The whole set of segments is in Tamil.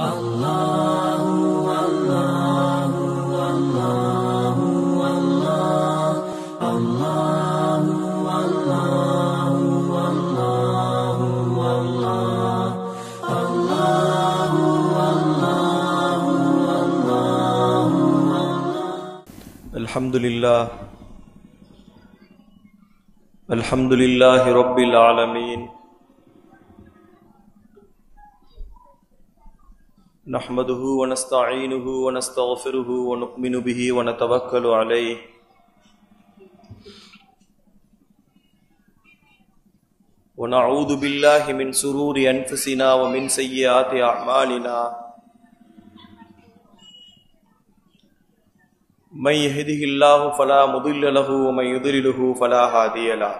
الحمد لله الحمد لله رب العالمين نحمده ونستعينه ونستغفره ونؤمن به ونتوكل عليه ونعوذ بالله من سرور انفسنا ومن سيئات اعمالنا من يهده الله فلا مضل له ومن يضلله فلا هادي له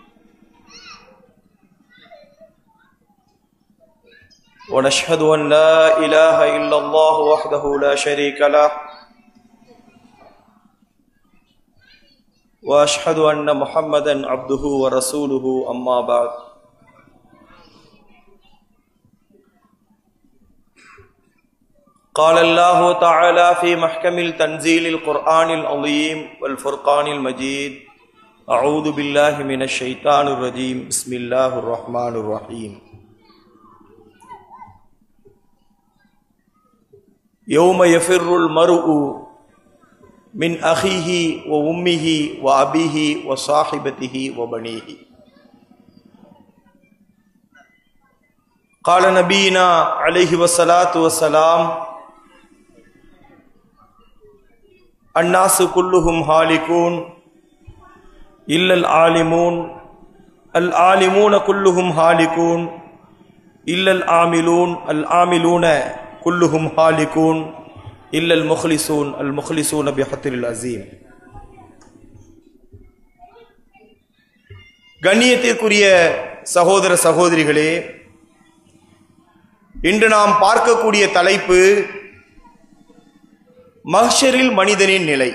ونشهد ان لا اله الا الله وحده لا شريك له واشهد ان محمدا عبده ورسوله اما بعد قال الله تعالى في محكم التنزيل القرآن العظيم والفرقان المجيد أعوذ بالله من الشيطان الرجيم بسم الله الرحمن الرحيم يوم يفر المرء من أخيه وأمه وأبيه وصاحبته وبنيه قال نبينا عليه الصلاة والسلام الناس كلهم هالكون إلا العالمون العالمون كلهم هالكون إلا العاملون العاملون كلهم هالكون إلا المخلصون المخلصون بحطر العظيم கண்ணியத்திற்குரிய சகோதர சகோதரிகளே இன்று நாம் பார்க்கக்கூடிய தலைப்பு மஹ்ஷரில் மனிதனின் நிலை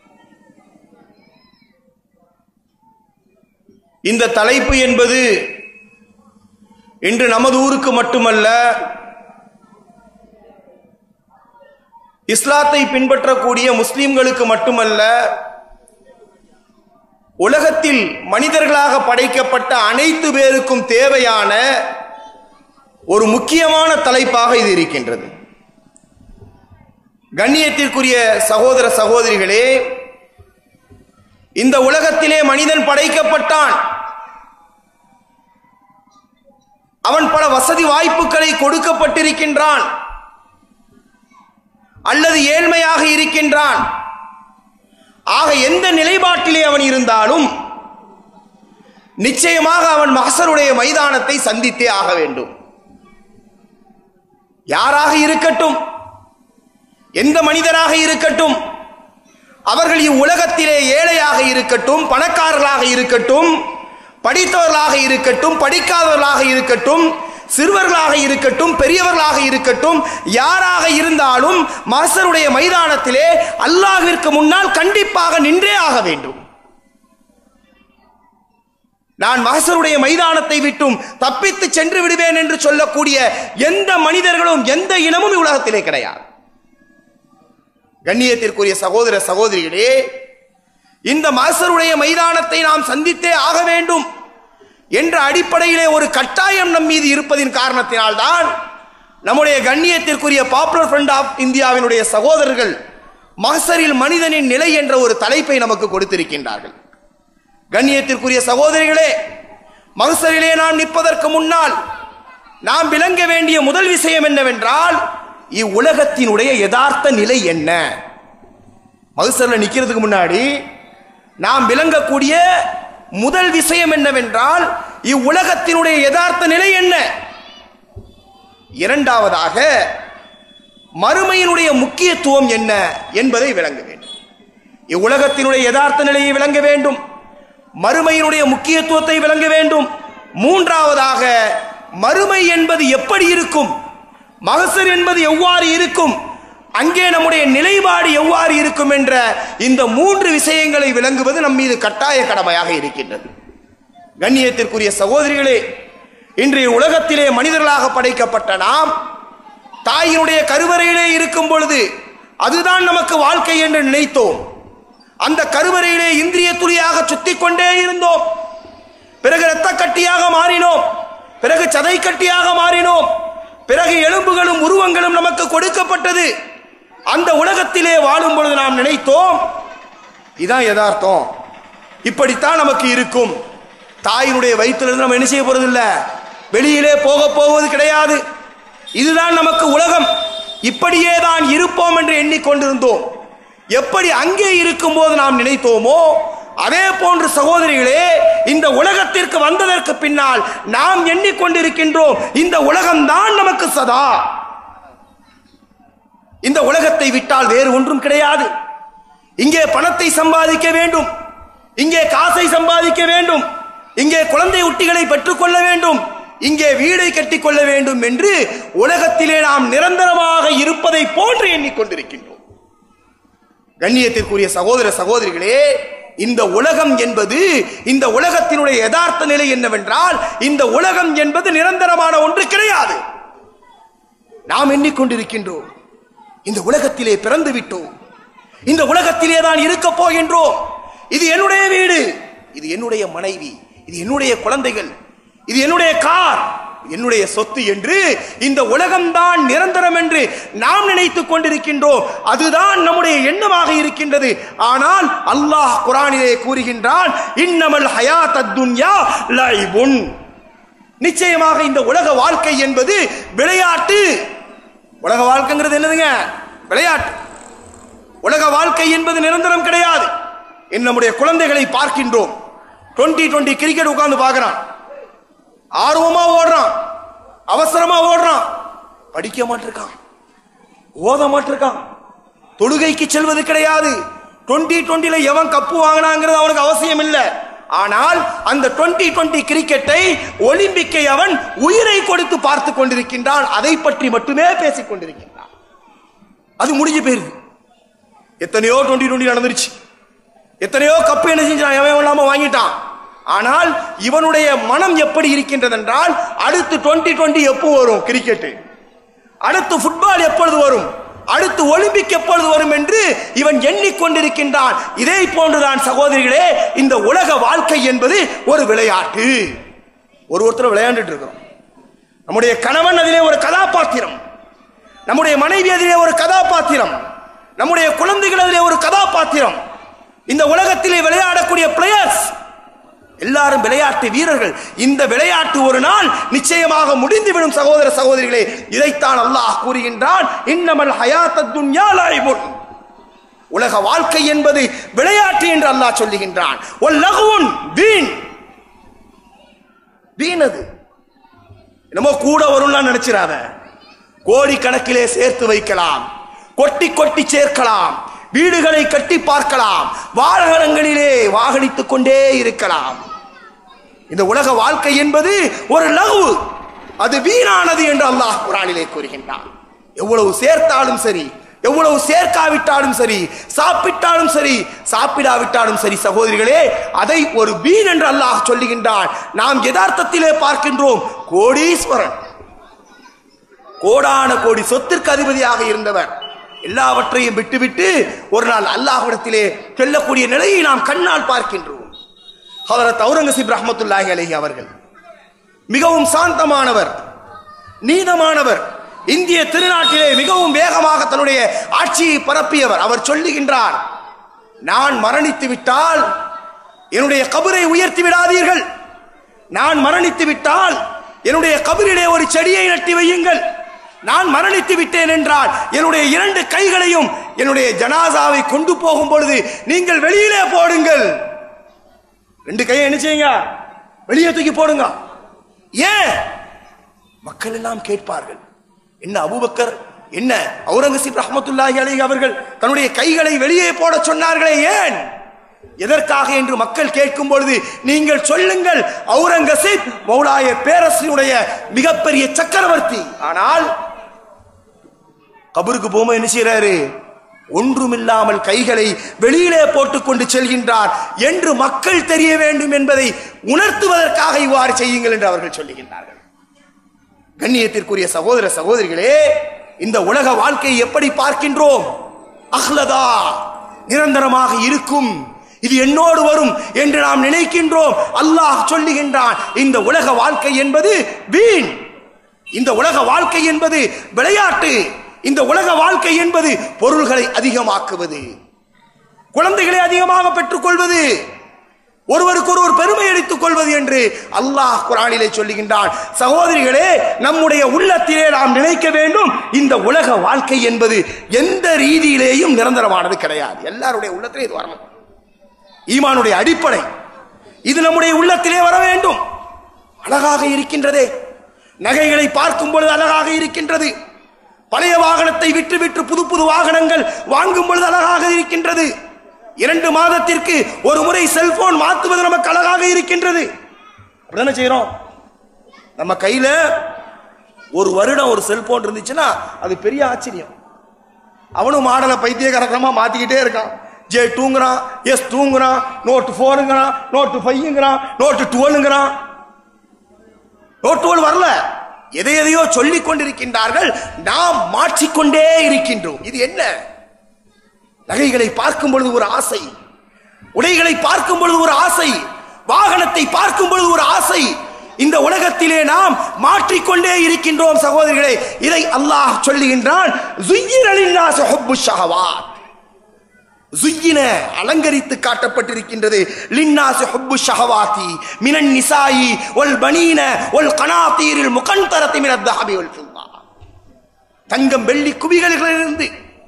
இந்த தலைப்பு என்பது இன்று நமது ஊருக்கு மட்டுமல்ல இஸ்லாத்தை பின்பற்றக்கூடிய முஸ்லிம்களுக்கு மட்டுமல்ல உலகத்தில் மனிதர்களாக படைக்கப்பட்ட அனைத்து பேருக்கும் தேவையான ஒரு முக்கியமான தலைப்பாக இது இருக்கின்றது கண்ணியத்திற்குரிய சகோதர சகோதரிகளே இந்த உலகத்திலே மனிதன் படைக்கப்பட்டான் அவன் பல வசதி வாய்ப்புகளை கொடுக்கப்பட்டிருக்கின்றான் அல்லது ஏழ்மையாக இருக்கின்றான் ஆக எந்த நிலைப்பாட்டிலே அவன் இருந்தாலும் நிச்சயமாக அவன் மகசருடைய மைதானத்தை சந்தித்தே ஆக வேண்டும் யாராக இருக்கட்டும் எந்த மனிதராக இருக்கட்டும் அவர்கள் இவ்வுலகத்திலே ஏழையாக இருக்கட்டும் பணக்காரர்களாக இருக்கட்டும் படித்தவர்களாக இருக்கட்டும் படிக்காதவர்களாக இருக்கட்டும் சிறுவர்களாக இருக்கட்டும் பெரியவர்களாக இருக்கட்டும் யாராக இருந்தாலும் மகசருடைய மைதானத்திலே அல்லாஹிற்கு முன்னால் கண்டிப்பாக நின்றே ஆக வேண்டும் நான் மகசருடைய மைதானத்தை விட்டும் தப்பித்து சென்று விடுவேன் என்று சொல்லக்கூடிய எந்த மனிதர்களும் எந்த இனமும் உலகத்திலே கிடையாது கண்ணியத்திற்குரிய சகோதர சகோதரிகளே இந்த மாசருடைய மைதானத்தை நாம் சந்தித்தே ஆக வேண்டும் என்ற அடிப்படையிலே ஒரு கட்டாயம் நம் மீது இருப்பதின் காரணத்தினால்தான் நம்முடைய கண்ணியத்திற்குரிய பாப்புலர் ஃப்ரண்ட் ஆஃப் இந்தியாவினுடைய சகோதரர்கள் மகசரில் மனிதனின் நிலை என்ற ஒரு தலைப்பை நமக்கு கொடுத்திருக்கின்றார்கள் கண்ணியத்திற்குரிய சகோதரிகளே மகசரிலே நாம் நிற்பதற்கு முன்னால் நாம் விளங்க வேண்டிய முதல் விஷயம் என்னவென்றால் இவ்வுலகத்தினுடைய யதார்த்த நிலை என்ன மகசரில் நிற்கிறதுக்கு முன்னாடி நாம் விளங்கக்கூடிய முதல் விஷயம் என்னவென்றால் இவ்வுலகத்தினுடைய யதார்த்த நிலை என்ன இரண்டாவதாக மறுமையினுடைய முக்கியத்துவம் என்ன என்பதை விளங்க வேண்டும் இவ்வுலகத்தினுடைய யதார்த்த நிலையை விளங்க வேண்டும் மறுமையினுடைய முக்கியத்துவத்தை விளங்க வேண்டும் மூன்றாவதாக மறுமை என்பது எப்படி இருக்கும் மகசர் என்பது எவ்வாறு இருக்கும் அங்கே நம்முடைய நிலைப்பாடு எவ்வாறு இருக்கும் என்ற இந்த மூன்று விஷயங்களை விளங்குவது நம் மீது கட்டாய கடமையாக இருக்கின்றது கண்ணியத்திற்குரிய சகோதரிகளே இன்றைய உலகத்திலே மனிதர்களாக படைக்கப்பட்ட நாம் தாயினுடைய கருவறையிலே இருக்கும் பொழுது அதுதான் நமக்கு வாழ்க்கை என்று நினைத்தோம் அந்த கருவறையிலே இந்திரிய துளியாக சுத்திக் கொண்டே இருந்தோம் பிறகு இரத்த கட்டியாக மாறினோம் பிறகு சதை கட்டியாக மாறினோம் பிறகு எலும்புகளும் உருவங்களும் நமக்கு கொடுக்கப்பட்டது அந்த உலகத்திலே வாழும் பொழுது நாம் நினைத்தோம் இதான் யதார்த்தம் இப்படித்தான் நமக்கு இருக்கும் தாயினுடைய வயிற்றிலிருந்து நம்ம என்ன செய்ய போறது இல்ல வெளியிலே போக போவது கிடையாது இதுதான் நமக்கு உலகம் இப்படியே தான் இருப்போம் என்று எண்ணிக்கொண்டிருந்தோம் எப்படி அங்கே இருக்கும்போது நாம் நினைத்தோமோ அதே போன்று சகோதரிகளே இந்த உலகத்திற்கு வந்ததற்கு பின்னால் நாம் எண்ணிக்கொண்டிருக்கின்றோம் இந்த உலகம்தான் நமக்கு சதா இந்த உலகத்தை விட்டால் வேறு ஒன்றும் கிடையாது இங்கே பணத்தை சம்பாதிக்க வேண்டும் இங்கே காசை சம்பாதிக்க வேண்டும் இங்கே குழந்தை உட்டிகளை பெற்றுக்கொள்ள வேண்டும் இங்கே வீடை கட்டிக்கொள்ள வேண்டும் என்று உலகத்திலே நாம் நிரந்தரமாக இருப்பதை போன்று எண்ணிக்கொண்டிருக்கின்றோம் கண்ணியத்திற்குரிய சகோதர சகோதரிகளே இந்த உலகம் என்பது இந்த உலகத்தினுடைய யதார்த்த நிலை என்னவென்றால் இந்த உலகம் என்பது நிரந்தரமான ஒன்று கிடையாது நாம் எண்ணிக்கொண்டிருக்கின்றோம் இந்த உலகத்திலே பிறந்து விட்டோம் இந்த உலகத்திலே தான் இருக்க போகின்றோம் இது என்னுடைய வீடு இது என்னுடைய மனைவி இது என்னுடைய குழந்தைகள் இது என்னுடைய கார் இது என்னுடைய சொத்து என்று இந்த உலகம்தான் நிரந்தரம் என்று நாம் நினைத்துக் கொண்டிருக்கின்றோம் அதுதான் நம்முடைய எண்ணமாக இருக்கின்றது ஆனால் அல்லாஹ் குரானிலே கூறுகின்றான் இன்னமல் ஹயாத் துன்யா லைபுன் நிச்சயமாக இந்த உலக வாழ்க்கை என்பது விளையாட்டு உலக வாழ்க்கைங்கிறது என்னதுங்க விளையாட்டு உலக வாழ்க்கை என்பது நிரந்தரம் கிடையாது இன்று நம்முடைய குழந்தைகளை பார்க்கின்றோம் டுவெண்ட்டி டுவெண்ட்டி கிரிக்கெட் உட்கார்ந்து பார்க்கறான் ஆர்வமா ஓடுறான் அவசரமா ஓடுறான் படிக்க மாட்டிருக்கான் ஓத மாட்டிருக்கான் தொழுகைக்கு செல்வது கிடையாது டுவெண்ட்டி டுவெண்ட்டில எவன் கப்பு வாங்கினாங்கிறது அவனுக்கு அவசியம் இல்லை ஆனால் அந்த டுவெண்ட்டி டுவெண்ட்டி கிரிக்கெட்டை ஒலிம்பிக்கை அவன் உயிரை கொடுத்து பார்த்து கொண்டிருக்கின்றான் அதை பற்றி மட்டுமே பேசிக் கொண்டிருக்கின்றான் அது முடிஞ்சு போயிருது எத்தனையோ டுவெண்ட்டி டுவெண்ட்டி நடந்துருச்சு எத்தனையோ கப்பு என்ன செஞ்சான் எவன் இல்லாம வாங்கிட்டான் ஆனால் இவனுடைய மனம் எப்படி இருக்கின்றது என்றால் அடுத்து டுவெண்ட்டி டுவெண்ட்டி எப்போ வரும் கிரிக்கெட் அடுத்து ஃபுட்பால் எப்பொழுது வரும் அடுத்து ஒலிம்பிக் எப்பொழுது வரும் என்று இவன் எண்ணிக்கொண்டிருக்கின்றான் இதே போன்றுதான் சகோதரிகளே இந்த உலக வாழ்க்கை என்பது ஒரு விளையாட்டு ஒரு ஒருத்தர் விளையாண்டுட்டு இருக்கிறோம் நம்முடைய கணவன் அதிலே ஒரு கதாபாத்திரம் நம்முடைய மனைவி அதிலே ஒரு கதாபாத்திரம் நம்முடைய குழந்தைகள் அதிலே ஒரு கதாபாத்திரம் இந்த உலகத்திலே விளையாடக்கூடிய பிளேயர்ஸ் எல்லாரும் விளையாட்டு வீரர்கள் இந்த விளையாட்டு ஒரு நாள் நிச்சயமாக முடிந்துவிடும் சகோதர சகோதரிகளே இதைத்தான் அல்லாஹ் கூறுகின்றான் இன்னமல் ஹயாத்த துன்யா லாயிபுன் உலக வாழ்க்கை என்பது விளையாட்டு என்று அல்லாஹ் சொல்லுகின்றான் ஒல் லகுவுன் வீண் வீண் அது என்னமோ கூட வரும்லாம் நினைச்சிடாத கோடி கணக்கிலே சேர்த்து வைக்கலாம் கொட்டி கொட்டி சேர்க்கலாம் வீடுகளை கட்டி பார்க்கலாம் வாகனங்களிலே வாகனித்துக் கொண்டே இருக்கலாம் இந்த உலக வாழ்க்கை என்பது ஒரு லகு அது வீணானது என்று அல்லாஹ் குரானிலே கூறுகின்றான் எவ்வளவு சேர்த்தாலும் சரி எவ்வளவு சேர்க்காவிட்டாலும் சரி சாப்பிட்டாலும் சரி சாப்பிடாவிட்டாலும் சரி சகோதரிகளே அதை ஒரு வீண் என்று அல்லாஹ் சொல்லுகின்றான் நாம் யதார்த்தத்திலே பார்க்கின்றோம் கோடீஸ்வரன் கோடான கோடி சொத்திற்கு அதிபதியாக இருந்தவர் எல்லாவற்றையும் விட்டுவிட்டு ஒரு நாள் அல்லாஹ்விடத்திலே செல்லக்கூடிய நிலையை நாம் கண்ணால் பார்க்கின்றோம் ஹதரத் அவுரங்கசீப் ரஹமத்துல்லாஹி அலைஹி அவர்கள் மிகவும் சாந்தமானவர் நீதமானவர் இந்திய திருநாட்டிலே மிகவும் வேகமாக தன்னுடைய ஆட்சியை பரப்பியவர் அவர் சொல்லுகின்றார் நான் மரணித்து விட்டால் என்னுடைய கபரை உயர்த்தி விடாதீர்கள் நான் மரணித்து விட்டால் என்னுடைய கபரிலே ஒரு செடியை நட்டி வையுங்கள் நான் மரணித்து விட்டேன் என்றால் என்னுடைய இரண்டு கைகளையும் என்னுடைய ஜனாசாவை கொண்டு போகும் பொழுது நீங்கள் வெளியிலே போடுங்கள் ரெண்டு கையை என்ன செய்யுங்க வெளியே தூக்கி போடுங்க ஏன் மக்கள் எல்லாம் கேட்பார்கள் என்ன அபூபக்கர் என்ன அவுரங்கசீப் ரஹமத்துல்லாஹி அலைஹி அவர்கள் தன்னுடைய கைகளை வெளியே போட சொன்னார்களே ஏன் எதற்காக என்று மக்கள் கேட்கும் பொழுது நீங்கள் சொல்லுங்கள் அவுரங்கசீப் மௌலாய பேரரசினுடைய மிகப்பெரிய சக்கரவர்த்தி ஆனால் கபருக்கு போகும்போது என்ன செய்யறாரு ஒன்றுமில்லாமல் கைகளை வெளியிலே போட்டுக்கொண்டு செல்கின்றார் என்று மக்கள் தெரிய வேண்டும் என்பதை உணர்த்துவதற்காக இவ்வாறு செய்யுங்கள் என்று அவர்கள் சொல்லுகின்றார்கள் கண்ணியத்திற்குரிய சகோதர சகோதரிகளே இந்த உலக வாழ்க்கையை எப்படி பார்க்கின்றோம் அஹ்லதா நிரந்தரமாக இருக்கும் இது என்னோடு வரும் என்று நாம் நினைக்கின்றோம் அல்லாஹ் சொல்லுகின்றான் இந்த உலக வாழ்க்கை என்பது வீண் இந்த உலக வாழ்க்கை என்பது விளையாட்டு இந்த உலக வாழ்க்கை என்பது பொருள்களை அதிகமாக்குவது குழந்தைகளை அதிகமாக பெற்றுக்கொள்வது ஒருவருக்கு ஒருவர் பெருமை அளித்துக் கொள்வது என்று அல்லாஹ் குரானிலே சொல்லுகின்றான் சகோதரிகளே நம்முடைய உள்ளத்திலே நாம் நினைக்க வேண்டும் இந்த உலக வாழ்க்கை என்பது எந்த ரீதியிலேயும் நிரந்தரமானது கிடையாது எல்லாருடைய உள்ளத்திலே இது வரணும் ஈமானுடைய அடிப்படை இது நம்முடைய உள்ளத்திலே வர வேண்டும் அழகாக இருக்கின்றதே நகைகளை பார்க்கும் பொழுது அழகாக இருக்கின்றது பழைய வாகனத்தை விட்டு விட்டு புது புது வாகனங்கள் வாங்கும் பொழுது அழகாக இருக்கின்றது இரண்டு மாதத்திற்கு ஒரு முறை செல்போன் மாற்றுவது நமக்கு அழகாக இருக்கின்றது அப்படிதானே செய்யறோம் நம்ம கையில ஒரு வருடம் ஒரு செல்போன் இருந்துச்சுன்னா அது பெரிய ஆச்சரியம் அவனும் மாடலை பைத்தியகரகமா மாத்திக்கிட்டே இருக்கான் ஜே டூங்கிறான் எஸ் டூங்கிறான் நோட்டு ஃபோருங்கிறான் நோட்டு ஃபைவ்ங்கிறான் நோட்டு டுவெல்ங்கிறான் நோட்டு டுவெல் வரல எதை எதையோ சொல்லிக் கொண்டிருக்கின்றார்கள் நாம் மாற்றிக்கொண்டே இருக்கின்றோம் இது என்ன நகைகளை பார்க்கும் பொழுது ஒரு ஆசை உடைகளை பார்க்கும் பொழுது ஒரு ஆசை வாகனத்தை பார்க்கும் பொழுது ஒரு ஆசை இந்த உலகத்திலே நாம் மாற்றிக்கொண்டே இருக்கின்றோம் சகோதரிகளே இதை அல்லாஹ் சொல்லுகின்றான் "زُيِّنَ لِلنَّاسِ حُبُّ الشَّهَوَاتِ." زُيِّنَ அலங்கரித்து காட்டப்பட்டிருக்கின்றது லின்னாசி ஹுப்பு ஷஹவாத்தி மினன் நிசாயி ஒல் பனீன ஒல் கனாத்தீரில் முகந்தரத்தி மினத் தஹபி வல் ஃபில்லா தங்கம் வெள்ளி குவிகளிலிருந்து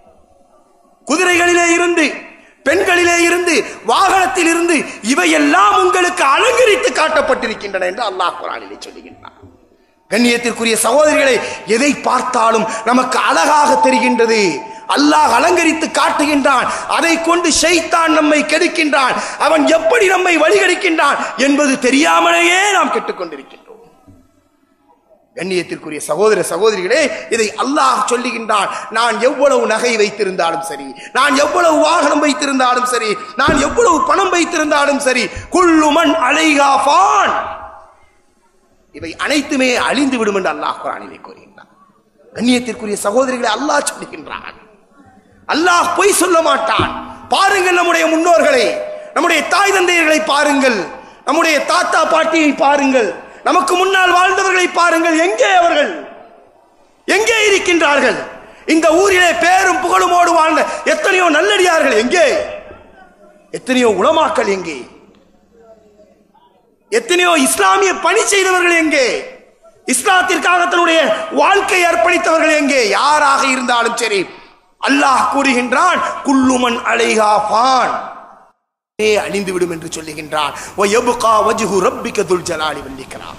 குதிரைகளிலே இருந்து பெண்களிலே இருந்து வாகனத்தில் இருந்து இவையெல்லாம் உங்களுக்கு அலங்கரித்து காட்டப்பட்டிருக்கின்றன என்று அல்லாஹ் குரானிலே சொல்லுகின்றான் கண்ணியத்திற்குரிய சகோதரிகளை எதை பார்த்தாலும் நமக்கு அழகாக தெரிகின்றது அல்லாஹ் அலங்கரித்து காட்டுகின்றான் அதை கொண்டு ஷைத்தான் நம்மை கெடுக்கின்றான் அவன் எப்படி நம்மை வழிகெடுக்கின்றான் என்பது தெரியாமலேயே நாம் கெட்டுக்கொண்டிருக்கின்றோம் கண்ணியத்திற்குரிய சகோதர சகோதரிகளே இதை அல்லாஹ் சொல்லுகின்றான் நான் எவ்வளவு நகை வைத்திருந்தாலும் சரி நான் எவ்வளவு வாகனம் வைத்திருந்தாலும் சரி நான் எவ்வளவு பணம் வைத்திருந்தாலும் சரி குள்ளுமன் அலைகாஃபான் இவை அனைத்துமே அழிந்து விடும் என்று அல்லாஹ் குரானிலே கூறுகின்றான் கண்ணியத்திற்குரிய சகோதரிகளை அல்லாஹ் சொல்லுகின்றான் அல்லாஹ் பொய் சொல்ல மாட்டான் பாருங்கள் நம்முடைய முன்னோர்களை நம்முடைய தாய் தந்தையர்களை பாருங்கள் நம்முடைய தாத்தா பாட்டியை பாருங்கள் நமக்கு முன்னால் வாழ்ந்தவர்களை பாருங்கள் எங்கே அவர்கள் எங்கே இருக்கின்றார்கள் இந்த ஊரிலே பேரும் புகழுமோடு வாழ்ந்த எத்தனையோ நல்லடியார்கள் எங்கே எத்தனையோ உலமாக்கள் எங்கே எத்தனையோ இஸ்லாமிய பணி செய்தவர்கள் எங்கே இஸ்லாத்திற்காக தன்னுடைய வாழ்க்கை அர்ப்பணித்தவர்கள் எங்கே யாராக இருந்தாலும் சரி அல்லாஹ் கூறுகின்றான் குல்லுமன் அலைகாஃபான் அழிந்து விடும் என்று சொல்லுகின்றான் வயபுகா வஜ்ஹு ரப்பிக துல் ஜலாலி வல்லிக்கிறான்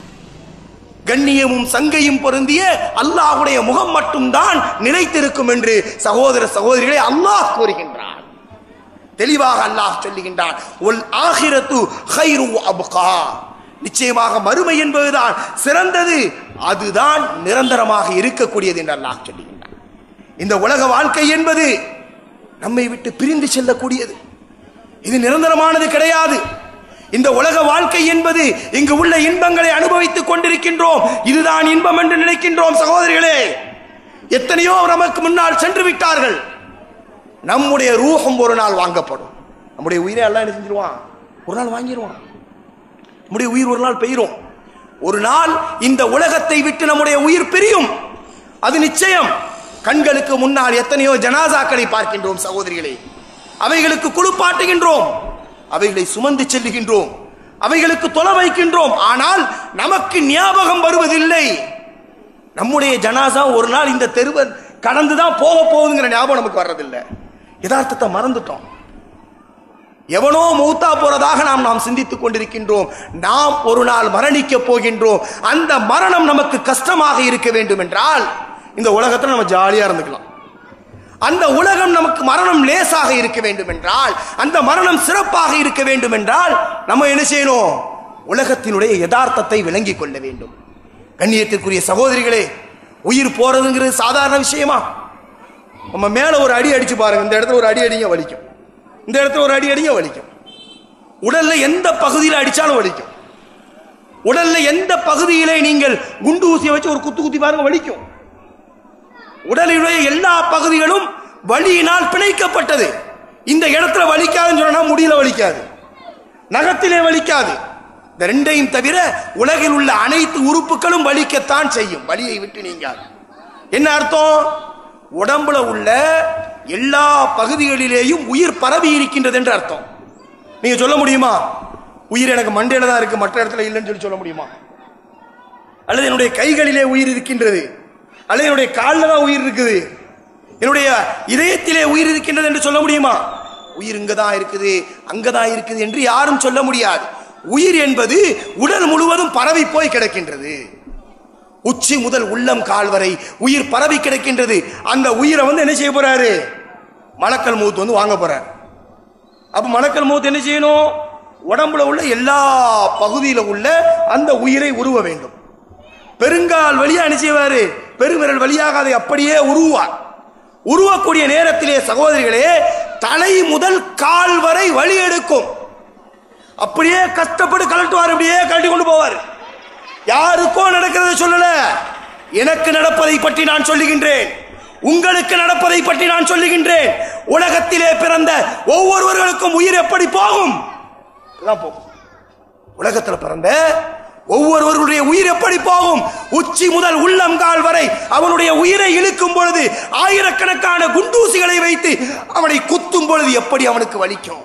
கண்ணியமும் சங்கையும் பொருந்திய அல்லாஹ்வுடைய முகம் மட்டும்தான் நிலைத்திருக்கும் என்று சகோதர சகோதரிகளை அல்லாஹ் கூறுகின்றான் தெளிவாக அல்லாஹ் சொல்லுகின்றான் ஒல் ஆகிரத்து ஹைரு அபுகா நிச்சயமாக மறுமை என்பதுதான் சிறந்தது அதுதான் நிரந்தரமாக இருக்கக்கூடியது என்று அல்லாஹ் சொல்லுகின்றான் இந்த உலக வாழ்க்கை என்பது நம்மை விட்டு பிரிந்து செல்லக்கூடியது இது நிரந்தரமானது கிடையாது இந்த உலக வாழ்க்கை என்பது இங்கு உள்ள இன்பங்களை அனுபவித்துக் கொண்டிருக்கின்றோம் இதுதான் இன்பம் என்று நினைக்கின்றோம் சகோதரிகளே எத்தனையோ நமக்கு முன்னால் சென்று விட்டார்கள் நம்முடைய ரூஹம் ஒரு நாள் வாங்கப்படும் நம்முடைய உயிரை எல்லாம் என்ன செஞ்சிருவான் ஒரு நாள் வாங்கிடுவான் நம்முடைய உயிர் ஒரு நாள் பெயரும் ஒரு நாள் இந்த உலகத்தை விட்டு நம்முடைய உயிர் பிரியும் அது நிச்சயம் கண்களுக்கு முன்னால் எத்தனையோ ஜனாசாக்களை பார்க்கின்றோம் சகோதரிகளே அவைகளுக்கு குளிப்பாட்டுகின்றோம் அவைகளை சுமந்து செல்லுகின்றோம் அவைகளுக்கு தொலை வைக்கின்றோம் ஆனால் நமக்கு ஞாபகம் வருவதில்லை நம்முடைய ஜனாசா ஒரு நாள் இந்த தெருவை கடந்துதான் போக போகுதுங்கிற ஞாபகம் நமக்கு வர்றதில்லை யதார்த்தத்தை மறந்துட்டோம் எவனோ மூத்தா போறதாக நாம் நாம் சிந்தித்துக் கொண்டிருக்கின்றோம் நாம் ஒரு நாள் மரணிக்க போகின்றோம் அந்த மரணம் நமக்கு கஷ்டமாக இருக்க வேண்டும் என்றால் இந்த உலகத்துல நம்ம ஜாலியா இருந்துக்கலாம் அந்த உலகம் நமக்கு மரணம் லேசாக இருக்க வேண்டும் என்றால் அந்த மரணம் சிறப்பாக இருக்க வேண்டும் என்றால் நம்ம என்ன செய்யணும் உலகத்தினுடைய யதார்த்தத்தை விளங்கிக் கொள்ள வேண்டும் கண்ணியத்திற்குரிய சகோதரிகளே உயிர் போறதுங்கிறது சாதாரண விஷயமா நம்ம மேல ஒரு அடி அடிச்சு பாருங்க இந்த இடத்துல ஒரு அடி அடிங்க வலிக்கும் இந்த இடத்துல ஒரு அடி அடிங்க வலிக்கும் உடல்ல எந்த பகுதியில் அடிச்சாலும் வலிக்கும் உடல்ல எந்த பகுதியிலே நீங்கள் குண்டு ஊசியை வச்சு ஒரு குத்து குத்தி பாருங்க வலிக்கும் உடலினுடைய எல்லா பகுதிகளும் வலியினால் பிணைக்கப்பட்டது இந்த இடத்துல வலிக்காதுன்னு சொன்னா முடியல வலிக்காது நகத்திலே வலிக்காது இந்த ரெண்டையும் தவிர உலகில் உள்ள அனைத்து உறுப்புகளும் வலிக்கத்தான் செய்யும் வலியை விட்டு நீங்காது என்ன அர்த்தம் உடம்புல உள்ள எல்லா பகுதிகளிலேயும் உயிர் பரவி இருக்கின்றது என்று அர்த்தம் நீங்க சொல்ல முடியுமா உயிர் எனக்கு மண்டையில தான் இருக்கு மற்ற இடத்துல இல்லைன்னு சொல்லி சொல்ல முடியுமா அல்லது என்னுடைய கைகளிலே உயிர் இருக்கின்றது அல்லது என்னுடைய காலில் தான் உயிர் இருக்குது என்னுடைய இதயத்திலே உயிர் இருக்கின்றது என்று சொல்ல முடியுமா உயிர் இங்க தான் இருக்குது அங்க தான் இருக்குது என்று யாரும் சொல்ல முடியாது உயிர் என்பது உடல் முழுவதும் பரவி போய் கிடக்கின்றது உச்சி முதல் உள்ளம் கால் வரை உயிர் பரவி கிடக்கின்றது அந்த உயிரை வந்து என்ன செய்ய போறாரு மலக்கல் மூத்து வந்து வாங்க போறார் அப்ப மலக்கல் மூத்து என்ன செய்யணும் உடம்புல உள்ள எல்லா பகுதியில உள்ள அந்த உயிரை உருவ வேண்டும் பெருங்கால் வழியா என்ன செய்வாரு பெருவிரல் வழியாக அதை அப்படியே உருவார் உருவக்கூடிய நேரத்திலே சகோதரிகளே தலை முதல் கால் வரை வழி எடுக்கும் அப்படியே கஷ்டப்பட்டு கலட்டுவார் அப்படியே கழட்டி கொண்டு போவார் யாருக்கோ நடக்கிறத சொல்லல எனக்கு நடப்பதை பற்றி நான் சொல்லுகின்றேன் உங்களுக்கு நடப்பதை பற்றி நான் சொல்லுகின்றேன் உலகத்திலே பிறந்த ஒவ்வொருவர்களுக்கும் உயிர் எப்படி போகும் இப்படிதான் போகும் உலகத்தில் பிறந்த ஒவ்வொருவருடைய உயிர் எப்படி போகும் உச்சி முதல் உள்ளம் கால் வரை அவனுடைய உயிரை இழுக்கும் பொழுது ஆயிரக்கணக்கான குண்டூசிகளை வைத்து அவனை குத்தும் பொழுது எப்படி அவனுக்கு வலிக்கும்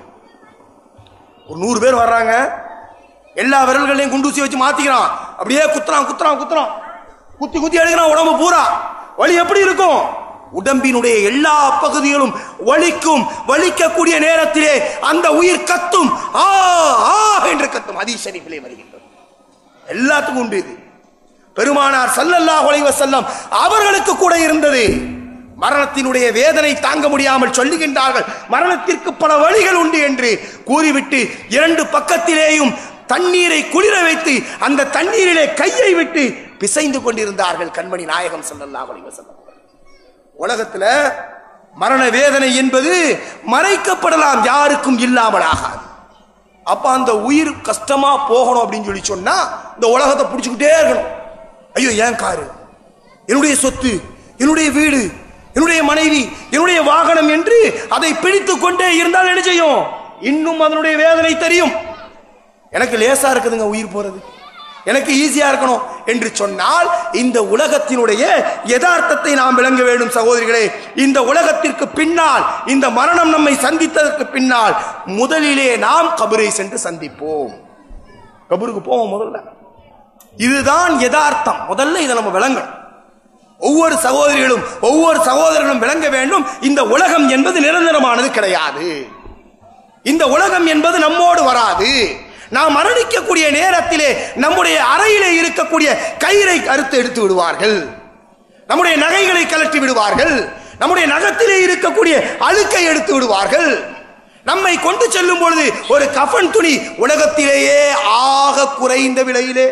ஒரு நூறு பேர் வர்றாங்க எல்லா விரல்களையும் குண்டூசி வச்சு மாத்திக்கிறான் அப்படியே குத்துறான் குத்துறான் குத்துறான் குத்தி குத்தி எடுக்கிறான் உடம்பு பூரா வலி எப்படி இருக்கும் உடம்பினுடைய எல்லா பகுதிகளும் வலிக்கும் வலிக்கக்கூடிய நேரத்திலே அந்த உயிர் கத்தும் ஆ ஆ என்று கத்தும் அதிசரிப்பிலே வருகின்றது எல்லாத்துக்கும் உண்டு இது பெருமானார் சல்லல்லாஹு அலைஹி வஸல்லம் அவர்களுக்கு கூட இருந்தது மரணத்தினுடைய வேதனை தாங்க முடியாமல் சொல்லுகின்றார்கள் மரணத்திற்கு பல வழிகள் உண்டு என்று கூறிவிட்டு இரண்டு பக்கத்திலேயும் தண்ணீரை குளிர வைத்து அந்த தண்ணீரிலே கையை விட்டு பிசைந்து கொண்டிருந்தார்கள் கண்மணி நாயகம் ஸல்லல்லாஹு அலைஹி வஸல்லம் உலகத்துல மரண வேதனை என்பது மறைக்கப்படலாம் யாருக்கும் இல்லாமல் ஆகாது அப்ப அந்த உயிர் கஷ்டமா போகணும் அப்படின்னு சொல்லி சொன்னா இந்த உலகத்தை பிடிச்சுக்கிட்டே இருக்கணும் ஐயோ ஏன் காரு என்னுடைய சொத்து என்னுடைய வீடு என்னுடைய மனைவி என்னுடைய வாகனம் என்று அதை பிடித்துக் கொண்டே இருந்தால் என்ன செய்யும் இன்னும் அதனுடைய வேதனை தெரியும் எனக்கு லேசா இருக்குதுங்க உயிர் போறது எனக்கு ஈஸியா இருக்கணும் என்று சொன்னால் இந்த உலகத்தினுடைய யதார்த்தத்தை நாம் விளங்க வேண்டும் சகோதரிகளே இந்த உலகத்திற்கு பின்னால் இந்த மரணம் நம்மை சந்தித்ததற்கு பின்னால் முதலிலே நாம் கபரை சென்று சந்திப்போம் கபருக்கு போவோம் முதல்ல இதுதான் யதார்த்தம் முதல்ல இதை நம்ம விளங்கணும் ஒவ்வொரு சகோதரிகளும் ஒவ்வொரு சகோதரர்களும் விளங்க வேண்டும் இந்த உலகம் என்பது நிரந்தரமானது கிடையாது இந்த உலகம் என்பது நம்மோடு வராது நாம் மரணிக்கக்கூடிய நேரத்திலே நம்முடைய அறையிலே இருக்கக்கூடிய கயிறை அறுத்து எடுத்து விடுவார்கள் நம்முடைய நகைகளை கலட்டி விடுவார்கள் நம்முடைய நகத்திலே இருக்கக்கூடிய அழுக்கை எடுத்து விடுவார்கள் நம்மை கொண்டு செல்லும் பொழுது ஒரு கஃன் துணி உலகத்திலேயே ஆக குறைந்த விலையிலே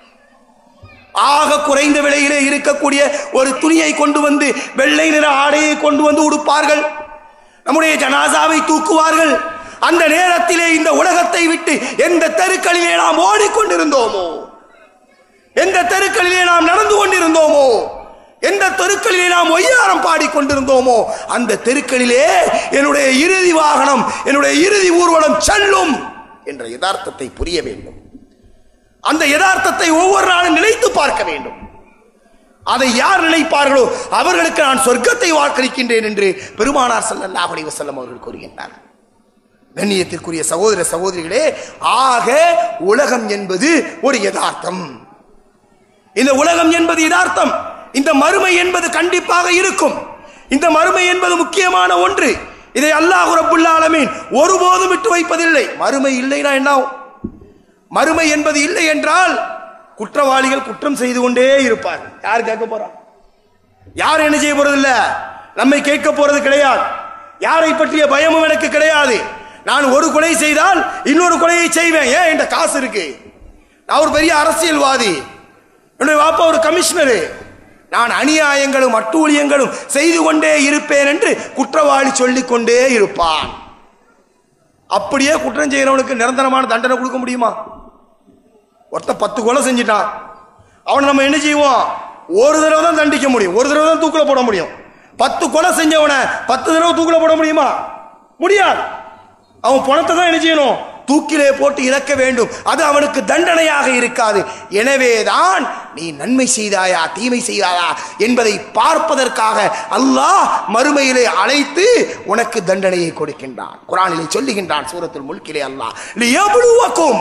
ஆக குறைந்த விலையிலே இருக்கக்கூடிய ஒரு துணியை கொண்டு வந்து வெள்ளை நிற ஆடையை கொண்டு வந்து உடுப்பார்கள் நம்முடைய ஜனாசாவை தூக்குவார்கள் அந்த நேரத்திலே இந்த உலகத்தை விட்டு எந்த தெருக்களிலே நாம் ஓடிக்கொண்டிருந்தோமோ எந்த தெருக்களிலே நாம் நடந்து கொண்டிருந்தோமோ எந்த தெருக்களிலே நாம் ஒய்யாரம் பாடிக்கொண்டிருந்தோமோ அந்த தெருக்களிலே என்னுடைய இறுதி வாகனம் என்னுடைய இறுதி ஊர்வலம் செல்லும் என்ற யதார்த்தத்தை புரிய வேண்டும் அந்த யதார்த்தத்தை ஒவ்வொரு நாளும் நினைத்து பார்க்க வேண்டும் அதை யார் நினைப்பார்களோ அவர்களுக்கு நான் சொர்க்கத்தை வாக்களிக்கின்றேன் என்று பெருமானார் ஸல்லல்லாஹு அலைஹி வஸல்லம் அவர்கள் கூறுகின்றார் கண்ணியத்திற்குரிய சகோதர சகோதரிகளே ஆக உலகம் என்பது ஒரு யதார்த்தம் இந்த உலகம் என்பது யதார்த்தம் இந்த மறுமை என்பது கண்டிப்பாக இருக்கும் இந்த மறுமை என்பது முக்கியமான ஒன்று இதை அல்லாஹ் ரப்புல் ஆலமீன் ஒருபோதும் விட்டு வைப்பதில்லை மறுமை இல்லைனா என்ன ஆகும்? மறுமை என்பது இல்லை என்றால் குற்றவாளிகள் குற்றம் செய்து கொண்டே இருப்பார் யார் கேட்க போறா யார் என்ன செய்ய போறது இல்ல நம்மை கேட்க போறது கிடையாது யாரை பற்றிய பயமும் எனக்கு கிடையாது நான் ஒரு கொலை செய்தால் இன்னொரு கொலையை செய்வேன் ஏன் என்கிட்ட காசு இருக்கு நான் ஒரு பெரிய அரசியல்வாதி என்னுடைய வாப்பா ஒரு கமிஷனரு நான் அநியாயங்களும் அட்டூழியங்களும் செய்து கொண்டே இருப்பேன் என்று குற்றவாளி சொல்லிக் கொண்டே இருப்பான் அப்படியே குற்றம் செய்யறவனுக்கு நிரந்தரமான தண்டனை கொடுக்க முடியுமா ஒருத்தன் பத்து கொலை செஞ்சிட்டான் அவனை நம்ம என்ன செய்வோம் ஒரு தடவை தான் தண்டிக்க முடியும் ஒரு தடவை தான் தூக்கில் போட முடியும் பத்து கொலை செஞ்சவனை பத்து தடவை தூக்கில போட முடியுமா முடியாது அவன் பணத்தை தான் என்ன செய்யணும் தூக்கிலே போட்டு இறக்க வேண்டும் அது அவனுக்கு தண்டனையாக இருக்காது எனவேதான் நீ நன்மை செய்தாயா தீமை செய்தாயா என்பதை பார்ப்பதற்காக அல்லாஹ் மறுமையிலே அழைத்து உனக்கு தண்டனையை கொடுக்கின்றான் குரானிலே சொல்லுகின்றான் சூரத்துல் முல்கிலே அல்லாஹ் லியப்லுவக்கும்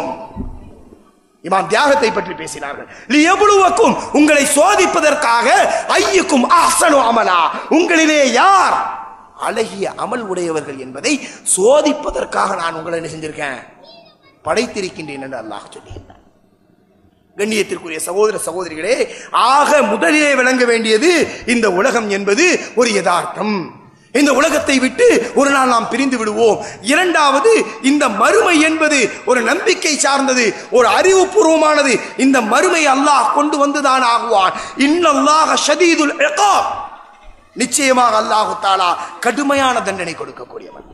இமாம் தியாகத்தை பற்றி பேசினார்கள் லியப்லுவக்கும் உங்களை சோதிப்பதற்காக ஐயுக்கும் அஹ்சனு அமலா உங்களிலே யார் அழகிய அமல் உடையவர்கள் என்பதை சோதிப்பதற்காக நான் உங்களை என்ன செஞ்சிருக்கேன் படைத்திருக்கின்றேன் என்று அல்லாஹ் சொல்லுகின்றான் கண்ணியத்திற்குரிய சகோதர சகோதரிகளே ஆக முதலிலே விளங்க வேண்டியது இந்த உலகம் என்பது ஒரு யதார்த்தம் இந்த உலகத்தை விட்டு ஒரு நாள் நாம் பிரிந்து விடுவோம் இரண்டாவது இந்த மறுமை என்பது ஒரு நம்பிக்கை சார்ந்தது ஒரு அறிவுபூர்வமானது இந்த மறுமை அல்லாஹ் கொண்டு வந்துதான் ஆகுவான் இன்னல்லாஹ ஷதீதுல் இகாப் நிச்சயமாக அல்லாஹு தாலா கடுமையான தண்டனை கொடுக்கக்கூடியவன்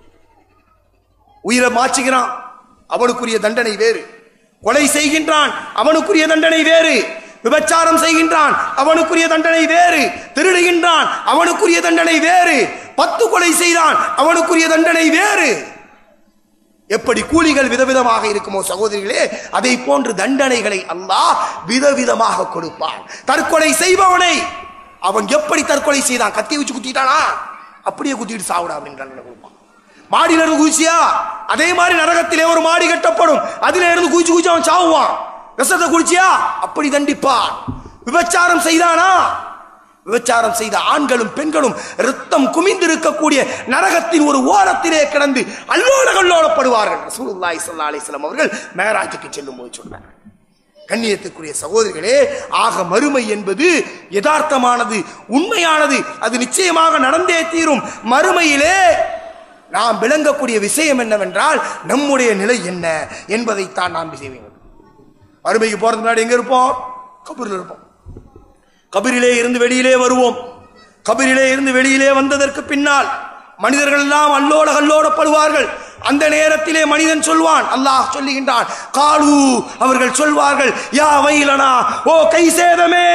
உயிரை மாற்றுகிறான் அவனுக்குரிய தண்டனை வேறு கொலை செய்கின்றான் அவனுக்குரிய தண்டனை வேறு விபச்சாரம் செய்கின்றான் அவனுக்குரிய தண்டனை வேறு திருடுகின்றான் அவனுக்குரிய தண்டனை வேறு பத்து கொலை செய்தான் அவனுக்குரிய தண்டனை வேறு எப்படி கூலிகள் விதவிதமாக இருக்குமோ சகோதரிகளே அதை போன்று தண்டனைகளை அல்லாஹ் விதவிதமாக கொடுப்பான் தற்கொலை செய்பவனை அவன் எப்படி தற்கொலை செய்தான் கத்தி வச்சு குத்திட்டானா அப்படியே குத்திட்டு சாவுடா அப்படின்னு தண்டனை கொடுப்பான் மாடியில இருந்து குதிச்சியா அதே மாதிரி நரகத்திலே ஒரு மாடி கட்டப்படும் அதுல இருந்து குதிச்சு குதிச்சு அவன் சாவுவான் விஷத்தை குடிச்சியா அப்படி தண்டிப்பான் விபச்சாரம் செய்தானா விபச்சாரம் செய்த ஆண்களும் பெண்களும் ரத்தம் குமிந்திருக்கக்கூடிய நரகத்தின் ஒரு ஓரத்திலே கிடந்து அல்லோல கல்லோலப்படுவார்கள் ரசூலுல்லாஹி ஸல்லல்லாஹு அலைஹி வஸல்லம் அவர்கள் மேராஜுக்கு செல்லும் போது சொன்னார் கண்ணியத்துக்குரிய சகோதரிகளே ஆக மறுமை என்பது யதார்த்தமானது உண்மையானது அது நிச்சயமாக நடந்தே தீரும் மறுமையிலே நாம் விளங்கக்கூடிய விஷயம் என்னவென்றால் நம்முடைய நிலை என்ன என்பதைத்தான் நாம் செய்ய வேண்டும் மறுமைக்கு போறதுக்கு முன்னாடி எங்க இருப்போம் கபூரில் இருப்போம் கபிரிலே இருந்து வெளியிலே வருவோம் கபிரிலே இருந்து வெளியிலே வந்ததற்கு பின்னால் மனிதர்கள் எல்லாம் அல்லோட கல்லோடப்படுவார்கள் அந்த நேரத்திலே மனிதன் சொல்வான் அல்லாஹ் சொல்லுகின்றான் காலு அவர்கள் சொல்வார்கள் யா வைலனா ஓ கை சேதமே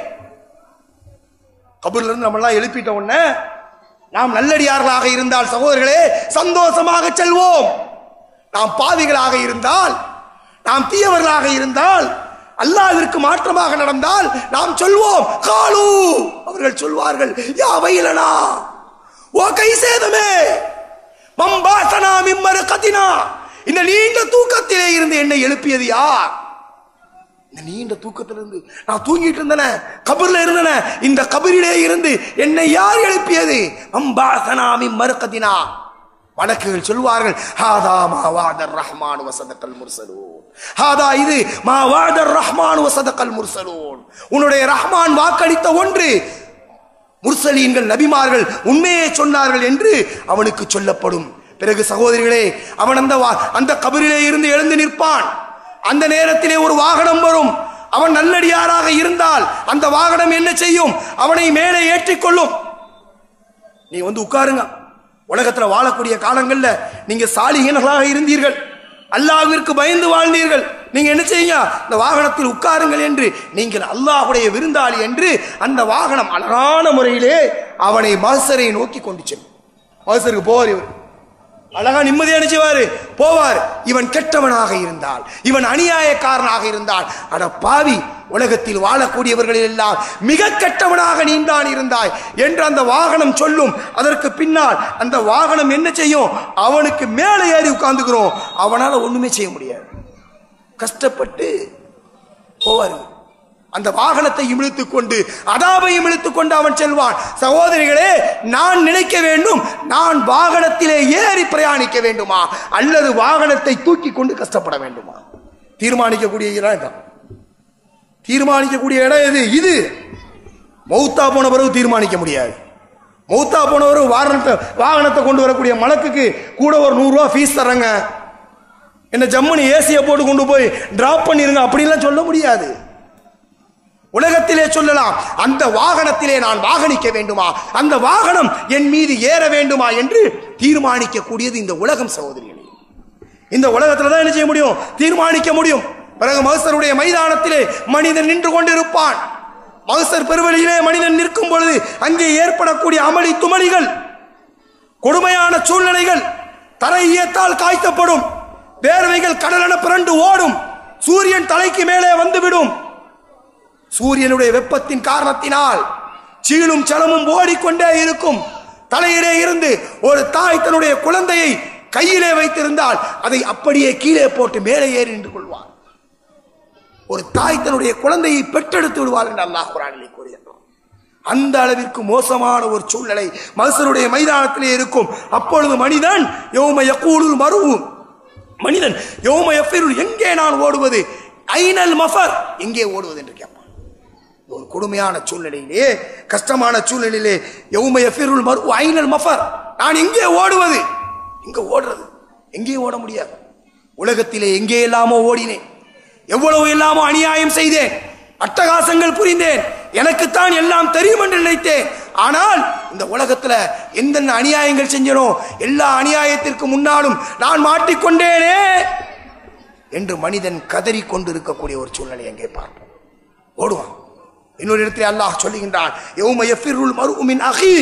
கபூர்ல இருந்து நம்மெல்லாம் எழுப்பிட்ட உடனே நாம் நல்லடியார்களாக இருந்தால் சகோதரர்களே சந்தோஷமாக செல்வோம் நாம் பாவிகளாக இருந்தால் நாம் தீயவர்களாக இருந்தால் அல்லாஹ்விற்கு மாற்றமாக நடந்தால் நாம் சொல்வோம் காலு அவர்கள் சொல்வார்கள் யா வைலனா ஓ கை சேதமே மம்பாசனா மிம்மரு கதினா இந்த நீண்ட தூக்கத்திலே இருந்து என்னை எழுப்பியது யார் இந்த நீண்ட தூக்கத்திலிருந்து நான் தூங்கிட்டு இருந்தன கபர்ல இருந்தன இந்த கபரிலே இருந்து என்னை யார் எழுப்பியது அம்பாசனாமி மறுக்கத்தினா வழக்குகள் சொல்வார்கள் ஹாதா மாவாதர் ரஹ்மான் வசதக்கல் முர்சலூன் ஹாதா இது மாவாதர் ரஹ்மான் வசதக்கல் முர்சலூன் உன்னுடைய ரஹ்மான் வாக்களித்த ஒன்று முர்சலீன்கள் நபிமார்கள் உண்மையே சொன்னார்கள் என்று அவனுக்கு சொல்லப்படும் பிறகு சகோதரிகளே அவன் அந்த வா- அந்த கபரிலே இருந்து எழுந்து நிற்பான் அந்த நேரத்திலே ஒரு வாகனம் வரும் அவன் நல்லடியாராக இருந்தால் அந்த வாகனம் என்ன செய்யும் அவனை மேலே ஏற்றிக்கொள்ளும் நீ வந்து உட்காருங்க உலகத்துல வாழக்கூடிய காலங்கள்ல நீங்க சாலிகர்களாக இருந்தீர்கள் அல்லாஹ்விற்கு பயந்து வாழ்ந்தீர்கள் நீங்க என்ன செய்யுங்க இந்த வாகனத்தில் உட்காருங்கள் என்று நீங்கள் அல்லாஹ்வுடைய விருந்தாளி என்று அந்த வாகனம் அழகான முறையிலே அவனை மகசரை நோக்கி கொண்டு செல்லும் மகசருக்கு போவார் இவர் அழகா நிம்மதியா நினைச்சுவாரு போவார் இவன் கெட்டவனாக இருந்தால் இவன் அநியாயக்காரனாக இருந்தால் அட பாவி உலகத்தில் வாழக்கூடியவர்களில் எல்லாம் மிக கெட்டவனாக நீந்தான் இருந்தாய் என்று அந்த வாகனம் சொல்லும் அதற்கு பின்னால் அந்த வாகனம் என்ன செய்யும் அவனுக்கு மேலே ஏறி உட்கார்ந்துக்கிறோம் அவனால ஒண்ணுமே செய்ய முடியாது கஷ்டப்பட்டு போவார் அந்த வாகனத்தை இழுத்துக் கொண்டு அதாவையும் இழுத்துக் கொண்டு அவன் செல்வான் சகோதரிகளே நான் நினைக்க வேண்டும் நான் வாகனத்திலே ஏறி பிரயாணிக்க வேண்டுமா அல்லது வாகனத்தை தூக்கி கொண்டு கஷ்டப்பட வேண்டுமா தீர்மானிக்கக்கூடிய இடம் இதான் தீர்மானிக்கக்கூடிய இடம் எது இது மௌத்தா போன பிறகு தீர்மானிக்க முடியாது மௌத்தா போனவர் வாகனத்தை வாகனத்தை கொண்டு வரக்கூடிய மலக்குக்கு கூட ஒரு நூறுரூவா ஃபீஸ் தர்றேங்க என்ன ஜம்முனி ஏசியை போட்டு கொண்டு போய் டிராப் பண்ணிருங்க அப்படின்லாம் சொல்ல முடியாது உலகத்திலே சொல்லலாம் அந்த வாகனத்திலே நான் வாகனிக்க வேண்டுமா அந்த வாகனம் என் மீது ஏற வேண்டுமா என்று தீர்மானிக்க கூடியது இந்த உலகம் சகோதரிகளே இந்த உலகத்துல தான் என்ன செய்ய முடியும் தீர்மானிக்க முடியும் பிறகு மகசருடைய மைதானத்திலே மனிதன் நின்று கொண்டிருப்பான் மகசர் பெருவெளியிலே மனிதன் நிற்கும் பொழுது அங்கே ஏற்படக்கூடிய அமளி துமளிகள் கொடுமையான சூழ்நிலைகள் தரை ஈயத்தால் காய்த்தப்படும் வேர்வைகள் கடலென புரண்டு ஓடும் சூரியன் தலைக்கு மேலே வந்துவிடும் சூரியனுடைய வெப்பத்தின் காரணத்தினால் சீலும் சலமும் ஓடிக்கொண்டே இருக்கும் தலையிலே இருந்து ஒரு தாய் தன்னுடைய குழந்தையை கையிலே வைத்திருந்தால் அதை அப்படியே கீழே போட்டு மேலே ஏறி நின்று கொள்வார் ஒரு தாய் தன்னுடைய குழந்தையை பெற்றெடுத்து விடுவார் என்று அல்லாஹ் குரானிலே கூறுகின்றான் அந்த அளவிற்கு மோசமான ஒரு சூழ்நிலை மகசருடைய மைதானத்திலே இருக்கும் அப்பொழுது மனிதன் யோம யக்கூலுல் மருவும் மனிதன் யோம யஃபிருல் எங்கே நான் ஓடுவது ஐனல் மஃபர் எங்கே ஓடுவது என்று கேட்பான் ஒரு கொடுமையான சூழ்நிலையிலே கஷ்டமான சூழ்நிலையிலே யௌம யஃபிருல் மரு ஐனல் மஃபர் நான் எங்கே ஓடுவது எங்க ஓடுறது எங்கேயும் ஓட முடியாது உலகத்திலே எங்கே எல்லாமோ ஓடினேன் எவ்வளவு எல்லாமோ அநியாயம் செய்தேன் அட்டகாசங்கள் புரிந்தேன் எனக்குத்தான் எல்லாம் தெரியும் என்று நினைத்தேன் ஆனால் இந்த உலகத்துல எந்தெந்த அநியாயங்கள் செஞ்சனோ எல்லா அநியாயத்திற்கு முன்னாலும் நான் மாட்டிக்கொண்டேனே என்று மனிதன் கதறி கொண்டிருக்கக்கூடிய ஒரு சூழ்நிலை எங்கே பார்ப்போம் ஓடுவான் இன்னொரு இடத்தில் அல்லாஹ் சொல்லுகின்றான் யௌம யஃபிருல் மருமின் அகி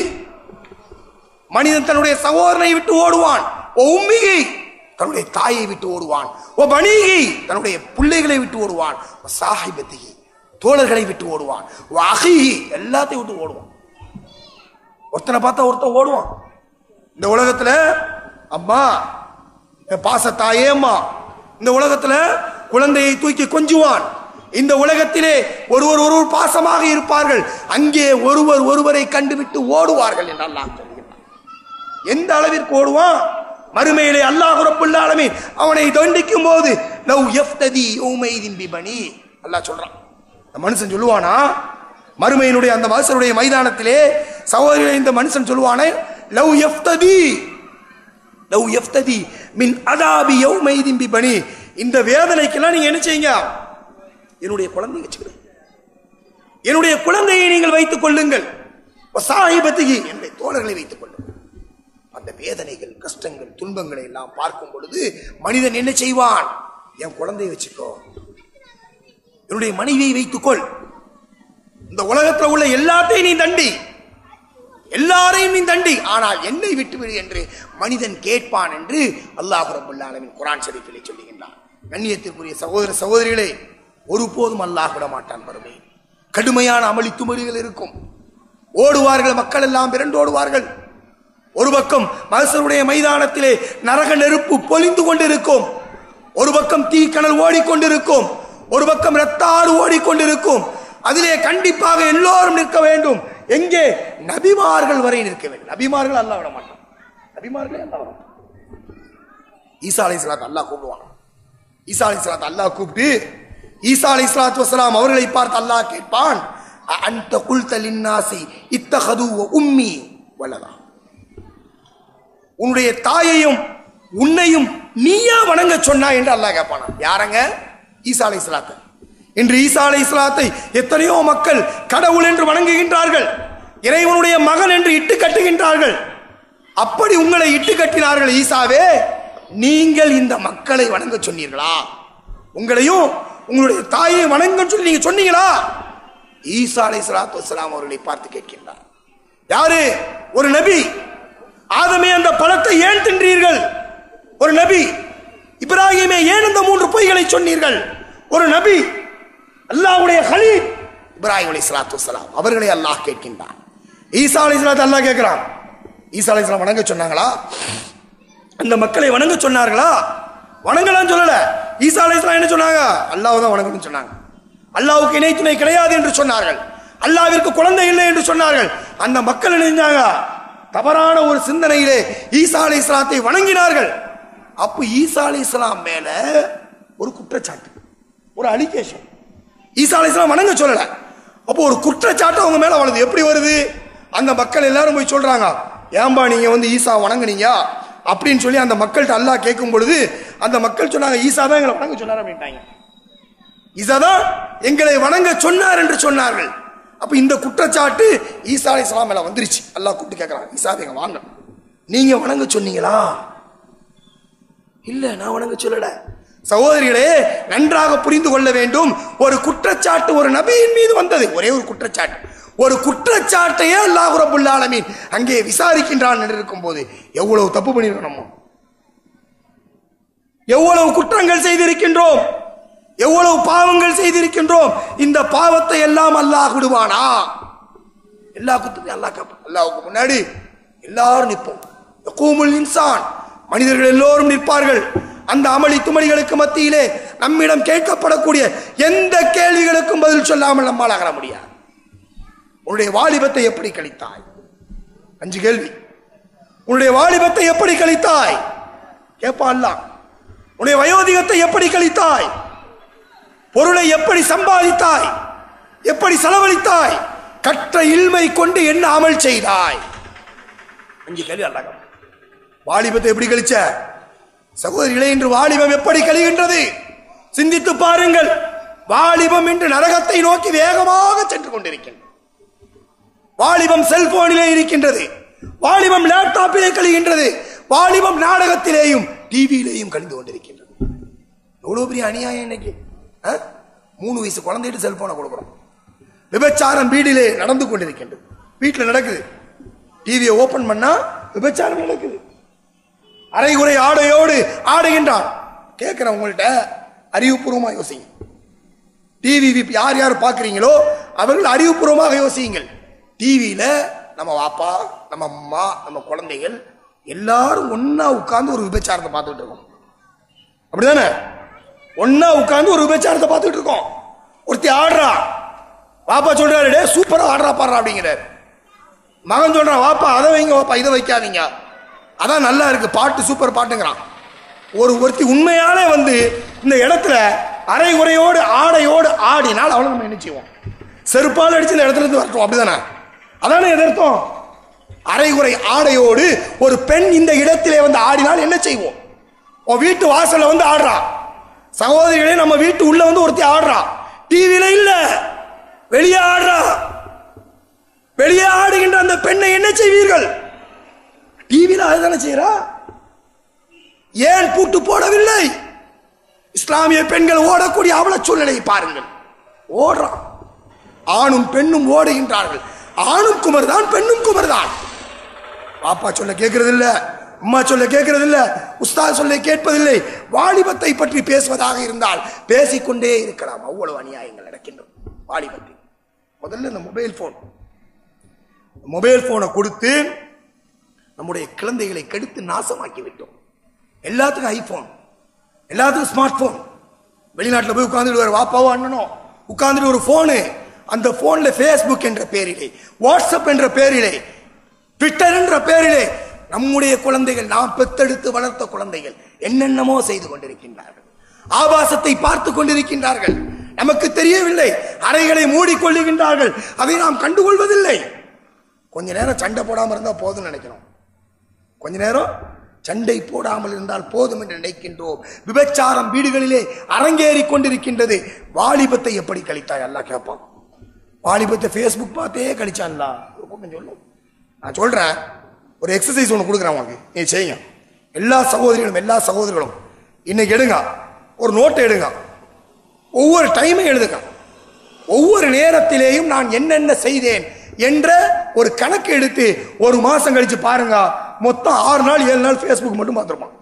மனிதன் தன்னுடைய சகோதரனை விட்டு ஓடுவான் ஓ உம்மிகை தன்னுடைய தாயை விட்டு ஓடுவான் ஓ பணிகை தன்னுடைய பிள்ளைகளை விட்டு ஓடுவான் ஓ சாஹிபத்திகி தோழர்களை விட்டு ஓடுவான் ஓ அகிஹி எல்லாத்தையும் விட்டு ஓடுவான் ஒருத்தனை பார்த்தா ஒருத்தன் ஓடுவான் இந்த உலகத்துல அம்மா என் பாச தாயே அம்மா இந்த உலகத்துல குழந்தையை தூக்கி கொஞ்சுவான் இந்த உலகத்திலே ஒருவர் ஒருவர் பாசமாக இருப்பார்கள் அங்கே ஒருவர் ஒருவரை கண்டுவிட்டு ஓடுவார்கள் என்று அல்லாஹ் சொல்கிறான் எந்த அளவிற்கு ஓடுவான் மறுமையிலே அல்லாஹ் ரப்புல் ஆலமீன் அவனை தண்டிக்கும் போது லவ் யஃப்ததி யௌமைதின் பிபனி அல்லாஹ் சொல்றான் இந்த மனுஷன் சொல்லுவானா மறுமையினுடைய அந்த மனுஷனுடைய மைதானத்திலே சகோதரிகளை இந்த மனுஷன் சொல்லுவானே லவ் யஃப்ததி லவ் யஃப்ததி மின் அதாபி யௌமைதின் பிபனி இந்த வேதனைக்கெல்லாம் நீங்க என்ன செய்யுங்க என்னுடைய குழந்தையை வச்சுக்கிறேன் என்னுடைய குழந்தையை நீங்கள் வைத்துக் கொள்ளுங்கள் சாஹிபத்திகி என்னுடைய தோழர்களை வைத்துக் கொள்ளுங்கள் அந்த வேதனைகள் கஷ்டங்கள் துன்பங்களை எல்லாம் பார்க்கும் பொழுது மனிதன் என்ன செய்வான் என் குழந்தையை வச்சுக்கோ என்னுடைய மனைவியை வைத்துக்கொள் இந்த உலகத்தில் உள்ள எல்லாத்தையும் நீ தண்டி எல்லாரையும் நீ தண்டி ஆனால் என்னை விட்டுவிடு என்று மனிதன் கேட்பான் என்று அல்லாஹ் ரபுல்லா ஆலமின் குரான் ஷரீஃபிலே சொல்லுகின்றான் கண்ணியத்திற்குரிய சகோதர சகோதரிகளே ஒருபோதும் அல்லாஹ் விட மாட்டான் பருமை கடுமையான அமளி துமளிகள் இருக்கும் ஓடுவார்கள் மக்கள் எல்லாம் விரண்டோடுவார்கள் ஒரு பக்கம் மகசருடைய மைதானத்திலே நரக நெருப்பு பொலிந்து கொண்டிருக்கும் ஒரு பக்கம் தீக்கணல் ஓடிக்கொண்டிருக்கும் ஒரு பக்கம் ரத்தாறு ஓடிக்கொண்டிருக்கும் அதிலே கண்டிப்பாக எல்லோரும் நிற்க வேண்டும் எங்கே நபிமார்கள் வரை நிற்க வேண்டும் நபிமார்கள் அல்லாஹ் விட மாட்டான் நபிமார்களே அல்லாஹ் விட மாட்டான் ஈசா அலை சலாத் அல்லாஹ் கூப்பிடுவான் ஈசா அலை சலாத் அல்லாஹ் கூப்பிட்டு ஈசா அலை சலாத்து வசலாம் அவர்களை பார்த்து அல்லாஹ் கேட்பான் அந்த குல்த லின்னாசி இத்தகது உம்மி வல்லதா உன்னுடைய தாயையும் உன்னையும் நீயா வணங்க சொன்னா என்று அல்லாஹ் கேட்பானா யாரங்க ஈசா அலை சலாத்தை இன்று ஈசா அலை சலாத்தை எத்தனையோ மக்கள் கடவுள் என்று வணங்குகின்றார்கள் இறைவனுடைய மகன் என்று இட்டு கட்டுகின்றார்கள் அப்படி உங்களை இட்டு கட்டினார்கள் ஈசாவே நீங்கள் இந்த மக்களை வணங்க சொன்னீர்களா உங்களையும் உங்களுடைய தாயை வணங்க சொல்லி நீங்க சொன்னீங்களா ஈசா அலை சலாத்து வசலாம் அவர்களை பார்த்து கேட்கின்றார் யாரு ஒரு நபி ஆதமே அந்த பழத்தை ஏன் தின்றீர்கள் ஒரு நபி இப்ராஹிமே ஏன் இந்த மூன்று பொய்களை சொன்னீர்கள் ஒரு நபி அல்லாஹ்வுடைய ஹலீல் இப்ராஹிம் அலை சலாத்து வசலாம் அவர்களை அல்லாஹ் கேட்கின்றான் ஈசா அலை சலாத்து அல்லாஹ் கேட்கிறான் ஈசா அலை சலாம் வணங்க சொன்னாங்களா அந்த மக்களை வணங்க சொன்னார்களா வணங்கலாம் சொல்லல ஈசா அலை என்ன சொன்னாங்க அல்லாஹ் தான் வணங்கணும்னு சொன்னாங்க அல்லாஹ்வுக்கு இணை துணை கிடையாது என்று சொன்னார்கள் அல்லாவிற்கு குழந்தை இல்லை என்று சொன்னார்கள் அந்த மக்கள் நினைஞ்சாங்க தவறான ஒரு சிந்தனையிலே ஈசா அலை இஸ்லாத்தை வணங்கினார்கள் அப்ப ஈசா அலை இஸ்லாம் மேல ஒரு குற்றச்சாட்டு ஒரு அலிகேஷன் ஈசா அலை இஸ்லாம் வணங்க சொல்லல அப்போ ஒரு குற்றச்சாட்டு அவங்க மேல வருது எப்படி வருது அந்த மக்கள் எல்லாரும் போய் சொல்றாங்க ஏன்பா நீங்க வந்து ஈசா வணங்குனீங்க அப்படின்னு சொல்லி அந்த மக்கள்கிட்ட அல்லாஹ் கேட்கும் பொழுது அந்த மக்கள் சொன்னாங்க ஈசா தான் எங்களை வணங்க சொன்னார் அப்படின்ட்டாங்க ஈசா தான் எங்களை வணங்க சொன்னார் என்று சொன்னார்கள் அப்ப இந்த குற்றச்சாட்டு ஈசா அலை இஸ்லாம் மேல வந்துருச்சு அல்லாஹ் கூப்பிட்டு கேட்கறான் ஈசா எங்க வாங்க நீங்க வணங்க சொன்னீங்களா இல்ல நான் வணங்க சொல்லல சகோதரிகளே நன்றாக புரிந்து கொள்ள வேண்டும் ஒரு குற்றச்சாட்டு ஒரு நபியின் மீது வந்தது ஒரே ஒரு குற்றச்சாட்டு ஒரு குற்றச்சாட்டையே அல்லாஹ் ரபுல் ஆலமீன் அங்கே விசாரிக்கின்றான் என்று இருக்கும்போது எவ்வளவு தப்பு பண்ணிருக்கோம் நம்ம எவ்வளவு குற்றங்கள் செய்திருக்கின்றோம் எவ்வளவு பாவங்கள் செய்திருக்கின்றோம் இந்த பாவத்தை எல்லாம் அல்லாஹ் விடுவானா எல்லா குற்றத்தையும் அல்லாஹ் கேட்பான் அல்லாஹ்வுக்கு முன்னாடி எல்லாரும் நிற்போம் யகூமுல் இன்சான் மனிதர்கள் எல்லோரும் நிற்பார்கள் அந்த அமளி துமளிகளுக்கு மத்தியிலே நம்மிடம் கேட்கப்படக்கூடிய எந்த கேள்விகளுக்கும் பதில் சொல்லாமல் நம்மால் அகர முடியாது உன்னுடைய வாலிபத்தை எப்படி கழித்தாய் அஞ்சு கேள்வி உன்னுடைய வாலிபத்தை எப்படி கழித்தாய் கேட்பா அல்லாஹ் உன்னுடைய வயோதிகத்தை எப்படி கழித்தாய் பொருளை எப்படி சம்பாதித்தாய் எப்படி செலவழித்தாய் கற்ற இல்மை கொண்டு என்ன அமல் செய்தாய் அஞ்சு கேள்வி அல்லாஹ் கேட்பான். வாலிபத்தை எப்படி கழிச்ச சகோதரிகளே இன்று வாலிபம் எப்படி கழிகின்றது சிந்தித்து பாருங்கள் வாலிபம் இன்று நரகத்தை நோக்கி வேகமாக சென்று கொண்டிருக்கின்றது வாலிபம் செல்போனிலே இருக்கின்றது வாலிபம் லேப்டாப்பிலே கழிகின்றது வாலிபம் நாடகத்திலேயும் டிவியிலேயும் கழிந்து கொண்டிருக்கின்றது எவ்வளவு பெரிய அநியாயம் இன்னைக்கு ஆ? மூணு வயசு குழந்தைகிட்ட செல்போனை கொடுக்குறோம் விபச்சாரம் வீடிலே நடந்து கொண்டிருக்கின்றது வீட்டில் நடக்குது டிவியை ஓபன் பண்ணா விபச்சாரம் நடக்குது அரைகுறை ஆடையோடு ஆடுகின்றான் கேட்கிறேன் உங்கள்கிட்ட அறிவுபூர்வமா யோசிங்க டிவி யார் யார் பார்க்குறீங்களோ அவர்கள் அறிவுபூர்வமாக யோசியுங்கள் டிவியில நம்ம வாப்பா நம்ம அம்மா நம்ம குழந்தைகள் எல்லாரும் ஒண்ணா உட்கார்ந்து ஒரு விபச்சாரத்தை பார்த்துட்டு இருக்கோம் அப்படிதானே ஒண்ணா உட்கார்ந்து ஒரு விபச்சாரத்தை பார்த்துட்டு இருக்கோம் ஒருத்தி ஆடுறா வாப்பா சொல்றாரு டே சூப்பரா ஆடுறா பாடுறா அப்படிங்கிறாரு மகன் சொல்றான் வாப்பா அதை வைங்க வாப்பா இதை வைக்காதீங்க அதான் நல்லா இருக்கு பாட்டு சூப்பர் பாட்டுங்கிறான் ஒரு ஒருத்தி உண்மையாலே வந்து இந்த இடத்துல அரைகுறையோடு ஆடையோடு ஆடினால் அவளை நம்ம என்ன செய்வோம் செருப்பால் அடிச்சு இந்த இடத்துல இருந்து வரட்டும் அப்படிதானே அதானே எதிர்த்தோம் அரைகுறை ஆடையோடு ஒரு பெண் இந்த இடத்திலே வந்து ஆடினால் என்ன செய்வோம் உன் வீட்டு வாசல்ல வந்து ஆடுறா சகோதரிகளே நம்ம வீட்டு உள்ள வந்து ஒருத்தி ஆடுறா டிவியில இல்ல வெளியே ஆடுறா வெளியே ஆடுகின்ற அந்த பெண்ணை என்ன செய்வீர்கள் டிவியில அதுதானே செய்யறா ஏன் பூட்டு போடவில்லை இஸ்லாமிய பெண்கள் ஓடக்கூடிய அவல சூழ்நிலையை பாருங்கள் ஓடுறான் ஆணும் பெண்ணும் ஓடுகின்றார்கள் ஆணும் குமர்தான் பெண்ணும் குமர்தான் பாப்பா சொல்ல கேட்கறது இல்ல அம்மா சொல்ல கேட்கறது இல்ல உஸ்தாத் சொல்ல கேட்பதில்லை வாலிபத்தை பற்றி பேசுவதாக இருந்தால் பேசிக்கொண்டே இருக்கலாம் அவ்வளவு அநியாயங்கள் நடக்கின்றன வாலிபத்தில் முதல்ல இந்த மொபைல் போன் மொபைல் போனை கொடுத்து நம்முடைய குழந்தைகளை கெடுத்து நாசமாக்கி விட்டோம் எல்லாத்துக்கும் ஐபோன் எல்லாத்துக்கும் ஸ்மார்ட் போன் வெளிநாட்டில் போய் உட்கார்ந்துட்டு வாப்பாவோ அண்ணனோ உட்கார்ந்துட்டு ஒரு போனு அந்த போன்ல ஃபேஸ்புக் என்ற பேரிலே வாட்ஸ்அப் என்ற பேரிலே ட்விட்டர் என்ற பேரிலே நம்முடைய குழந்தைகள் நாம் பெத்தெடுத்து வளர்த்த குழந்தைகள் என்னென்னமோ செய்து கொண்டிருக்கின்றார்கள் ஆபாசத்தை பார்த்து கொண்டிருக்கின்றார்கள் நமக்கு தெரியவில்லை அறைகளை மூடிக்கொள்ளுகின்றார்கள் அதை நாம் கண்டுகொள்வதில்லை கொஞ்ச நேரம் சண்டை போடாம இருந்தா போதும்னு நினைக்கிறோம் கொஞ்ச நேரம் சண்டை போடாமல் இருந்தால் போதும் என்று நினைக்கின்றோம் விபச்சாரம் வீடுகளிலே அரங்கேறி கொண்டிருக்கின்றது வாலிபத்தை எப்படி கழித்தாய் அல்லாஹ் கேட்பான் வாலிபத்தை ஃபேஸ்புக் பார்த்தே கழிச்சான்லா ஒரு கூட்டம் சொல்லும் நான் சொல்றேன் ஒரு எக்ஸசைஸ் ஒன்று கொடுக்குறேன் உங்களுக்கு நீ செய்யுங்க எல்லா சகோதரிகளும் எல்லா சகோதரிகளும் இன்னைக்கு எடுங்க ஒரு நோட்டை எடுங்க ஒவ்வொரு டைமும் எழுதுங்க ஒவ்வொரு நேரத்திலேயும் நான் என்னென்ன செய்தேன் என்ற ஒரு கணக்கு எடுத்து ஒரு மாசம் கழிச்சு பாருங்க மொத்தம் ஆறு நாள் ஏழு நாள் ஃபேஸ்புக் மட்டும் பார்த்துருப்பான்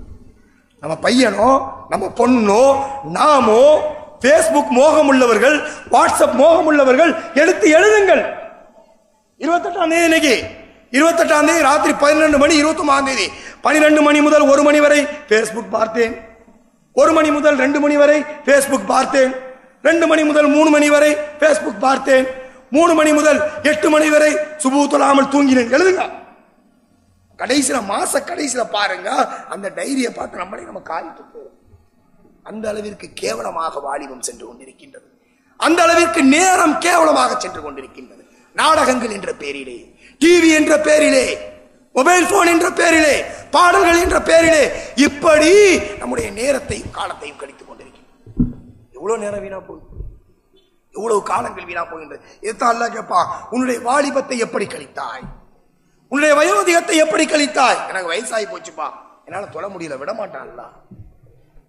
நம்ம பையனோ நம்ம பொண்ணோ நாமோ ஃபேஸ்புக் மோகம் உள்ளவர்கள் வாட்ஸ்அப் மோகம் உள்ளவர்கள் எடுத்து எழுதுங்கள் இருபத்தெட்டாம் தேதி இன்னைக்கு இருபத்தெட்டாம் தேதி ராத்திரி பதினெண்டு மணி இருபத்தொன்பதாம் தேதி பனிரெண்டு மணி முதல் ஒரு மணி வரை ஃபேஸ்புக் பார்த்தேன் ஒரு மணி முதல் ரெண்டு மணி வரை ஃபேஸ்புக் பார்த்தேன் ரெண்டு மணி முதல் மூணு மணி வரை ஃபேஸ்புக் பார்த்தேன் மூணு மணி முதல் எட்டு மணி வரை சுபு தொழாமல் தூங்கினேன் எழுதுங்க கடைசியில மாச கடைசியில பாருங்க அந்த டைரியை பார்த்து நம்மளே நம்ம காலிட்டு போகும் அந்த அளவிற்கு கேவலமாக வாலிபம் சென்று கொண்டிருக்கின்றது அந்த அளவிற்கு நேரம் கேவலமாக சென்று கொண்டிருக்கின்றது நாடகங்கள் என்ற பேரிலே டிவி என்ற பேரிலே மொபைல் போன் என்ற பேரிலே பாடல்கள் என்ற பேரிலே இப்படி நம்முடைய நேரத்தையும் காலத்தையும் கழித்துக் கொண்டிருக்கின்றோம் எவ்வளவு நேரம் வீணா போகுது எவ்வளவு காலங்கள் வீணா போகின்றது இதுதான் அல்லாஹ் கேட்பான் உன்னுடைய வாலிபத்தை எப்படி கழித்தாய் உன்னுடைய வயோதிகத்தை எப்படி கழித்தாய் எனக்கு வயசாகி போச்சுப்பா என்னால தொட முடியல விட மாட்டான்ல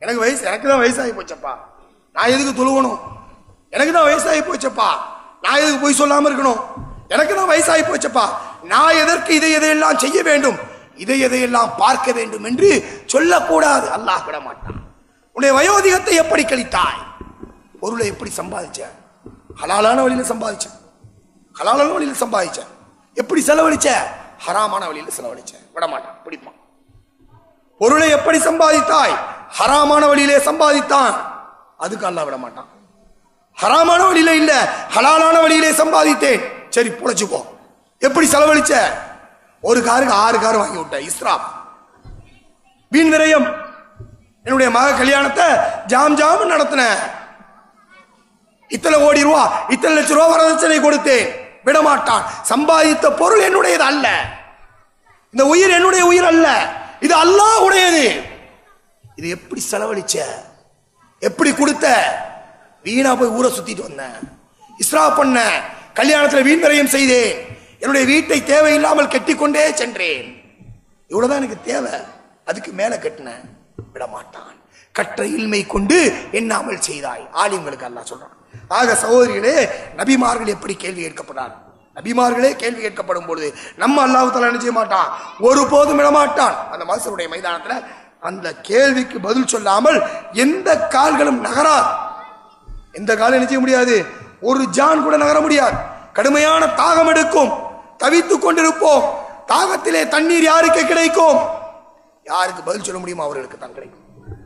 எனக்கு வயசு எனக்கு தான் வயசாகி போச்சப்பா நான் எதுக்கு தொழுவணும் எனக்கு தான் வயசாகி போச்சப்பா நான் எதுக்கு போய் சொல்லாம இருக்கணும் எனக்கு தான் வயசாகி போச்சப்பா நான் எதற்கு இதை எதையெல்லாம் செய்ய வேண்டும் இதை எதையெல்லாம் பார்க்க வேண்டும் என்று சொல்லக்கூடாது அல்லாஹ் விட மாட்டான் உன்னுடைய வயோதிகத்தை எப்படி கழித்தாய் பொருளை எப்படி சம்பாதிச்ச ஹலாலான வழியில சம்பாதிச்ச ஹலாலான வழியில சம்பாதிச்ச எப்படி செலவழிச்ச ஹராமான வழியில செலவழிச்ச விட மாட்டான் பிடிப்பான் பொருளை எப்படி சம்பாதித்தாய் ஹராமான வழியிலே சம்பாதித்தான் அதுக்கு அல்லாஹ் விட மாட்டான் ஹராமான வழியில இல்ல ஹலாலான வழியிலே சம்பாதித்தேன் சரி புழைச்சுக்கோ எப்படி செலவழிச்ச ஒரு காருக்கு ஆறு கார் வாங்கி விட்ட இஸ்ராப் வீண் விரயம் என்னுடைய மக கல்யாணத்தை ஜாம் ஜாம் நடத்தினேன் இத்தனை கோடி ரூபா இத்தனை லட்சம் ரூபா வரதட்சணை கொடுத்தேன் விட மாட்டான் சம்பாதித்த பொருள் என்னுடையது அல்ல இந்த உயிர் என்னுடைய உயிர் அல்ல இது அல்லாஹ் உடையது இது எப்படி செலவழிச்ச எப்படி கொடுத்த வீணா போய் ஊரை சுத்திட்டு வந்தேன் இஸ்ரா பண்ண கல்யாணத்துல வீண் விரயம் செய்தேன் என்னுடைய வீட்டை தேவையில்லாமல் கட்டிக்கொண்டே சென்றேன் இவ்வளவுதான் எனக்கு தேவை அதுக்கு மேல கட்டினேன் விட மாட்டான் கற்ற இல்மை கொண்டு எண்ணாமல் செய்தாய் ஆலிம்களுக்கு அல்லாஹ் சொல்றான் ஆக சகோதரிகளே நபிமார்கள் எப்படி கேள்வி கேட்கப்படார் நபிமார்களே கேள்வி கேட்கப்படும் பொழுது நம்ம அல்லாஹ் தலா என்ன செய்ய மாட்டான் ஒருபோதும் விடமாட்டான் அந்த மசருடைய மைதானத்துல அந்த கேள்விக்கு பதில் சொல்லாமல் எந்த கால்களும் நகரா எந்த காலம் என்ன செய்ய முடியாது ஒரு ஜான் கூட நகர முடியாது கடுமையான தாகம் எடுக்கும் தவித்துக் கொண்டிருப்போம் தாகத்திலே தண்ணீர் யாருக்கு கிடைக்கும் யாருக்கு பதில் சொல்ல முடியுமோ அவர்களுக்கு தான் கிடைக்கும்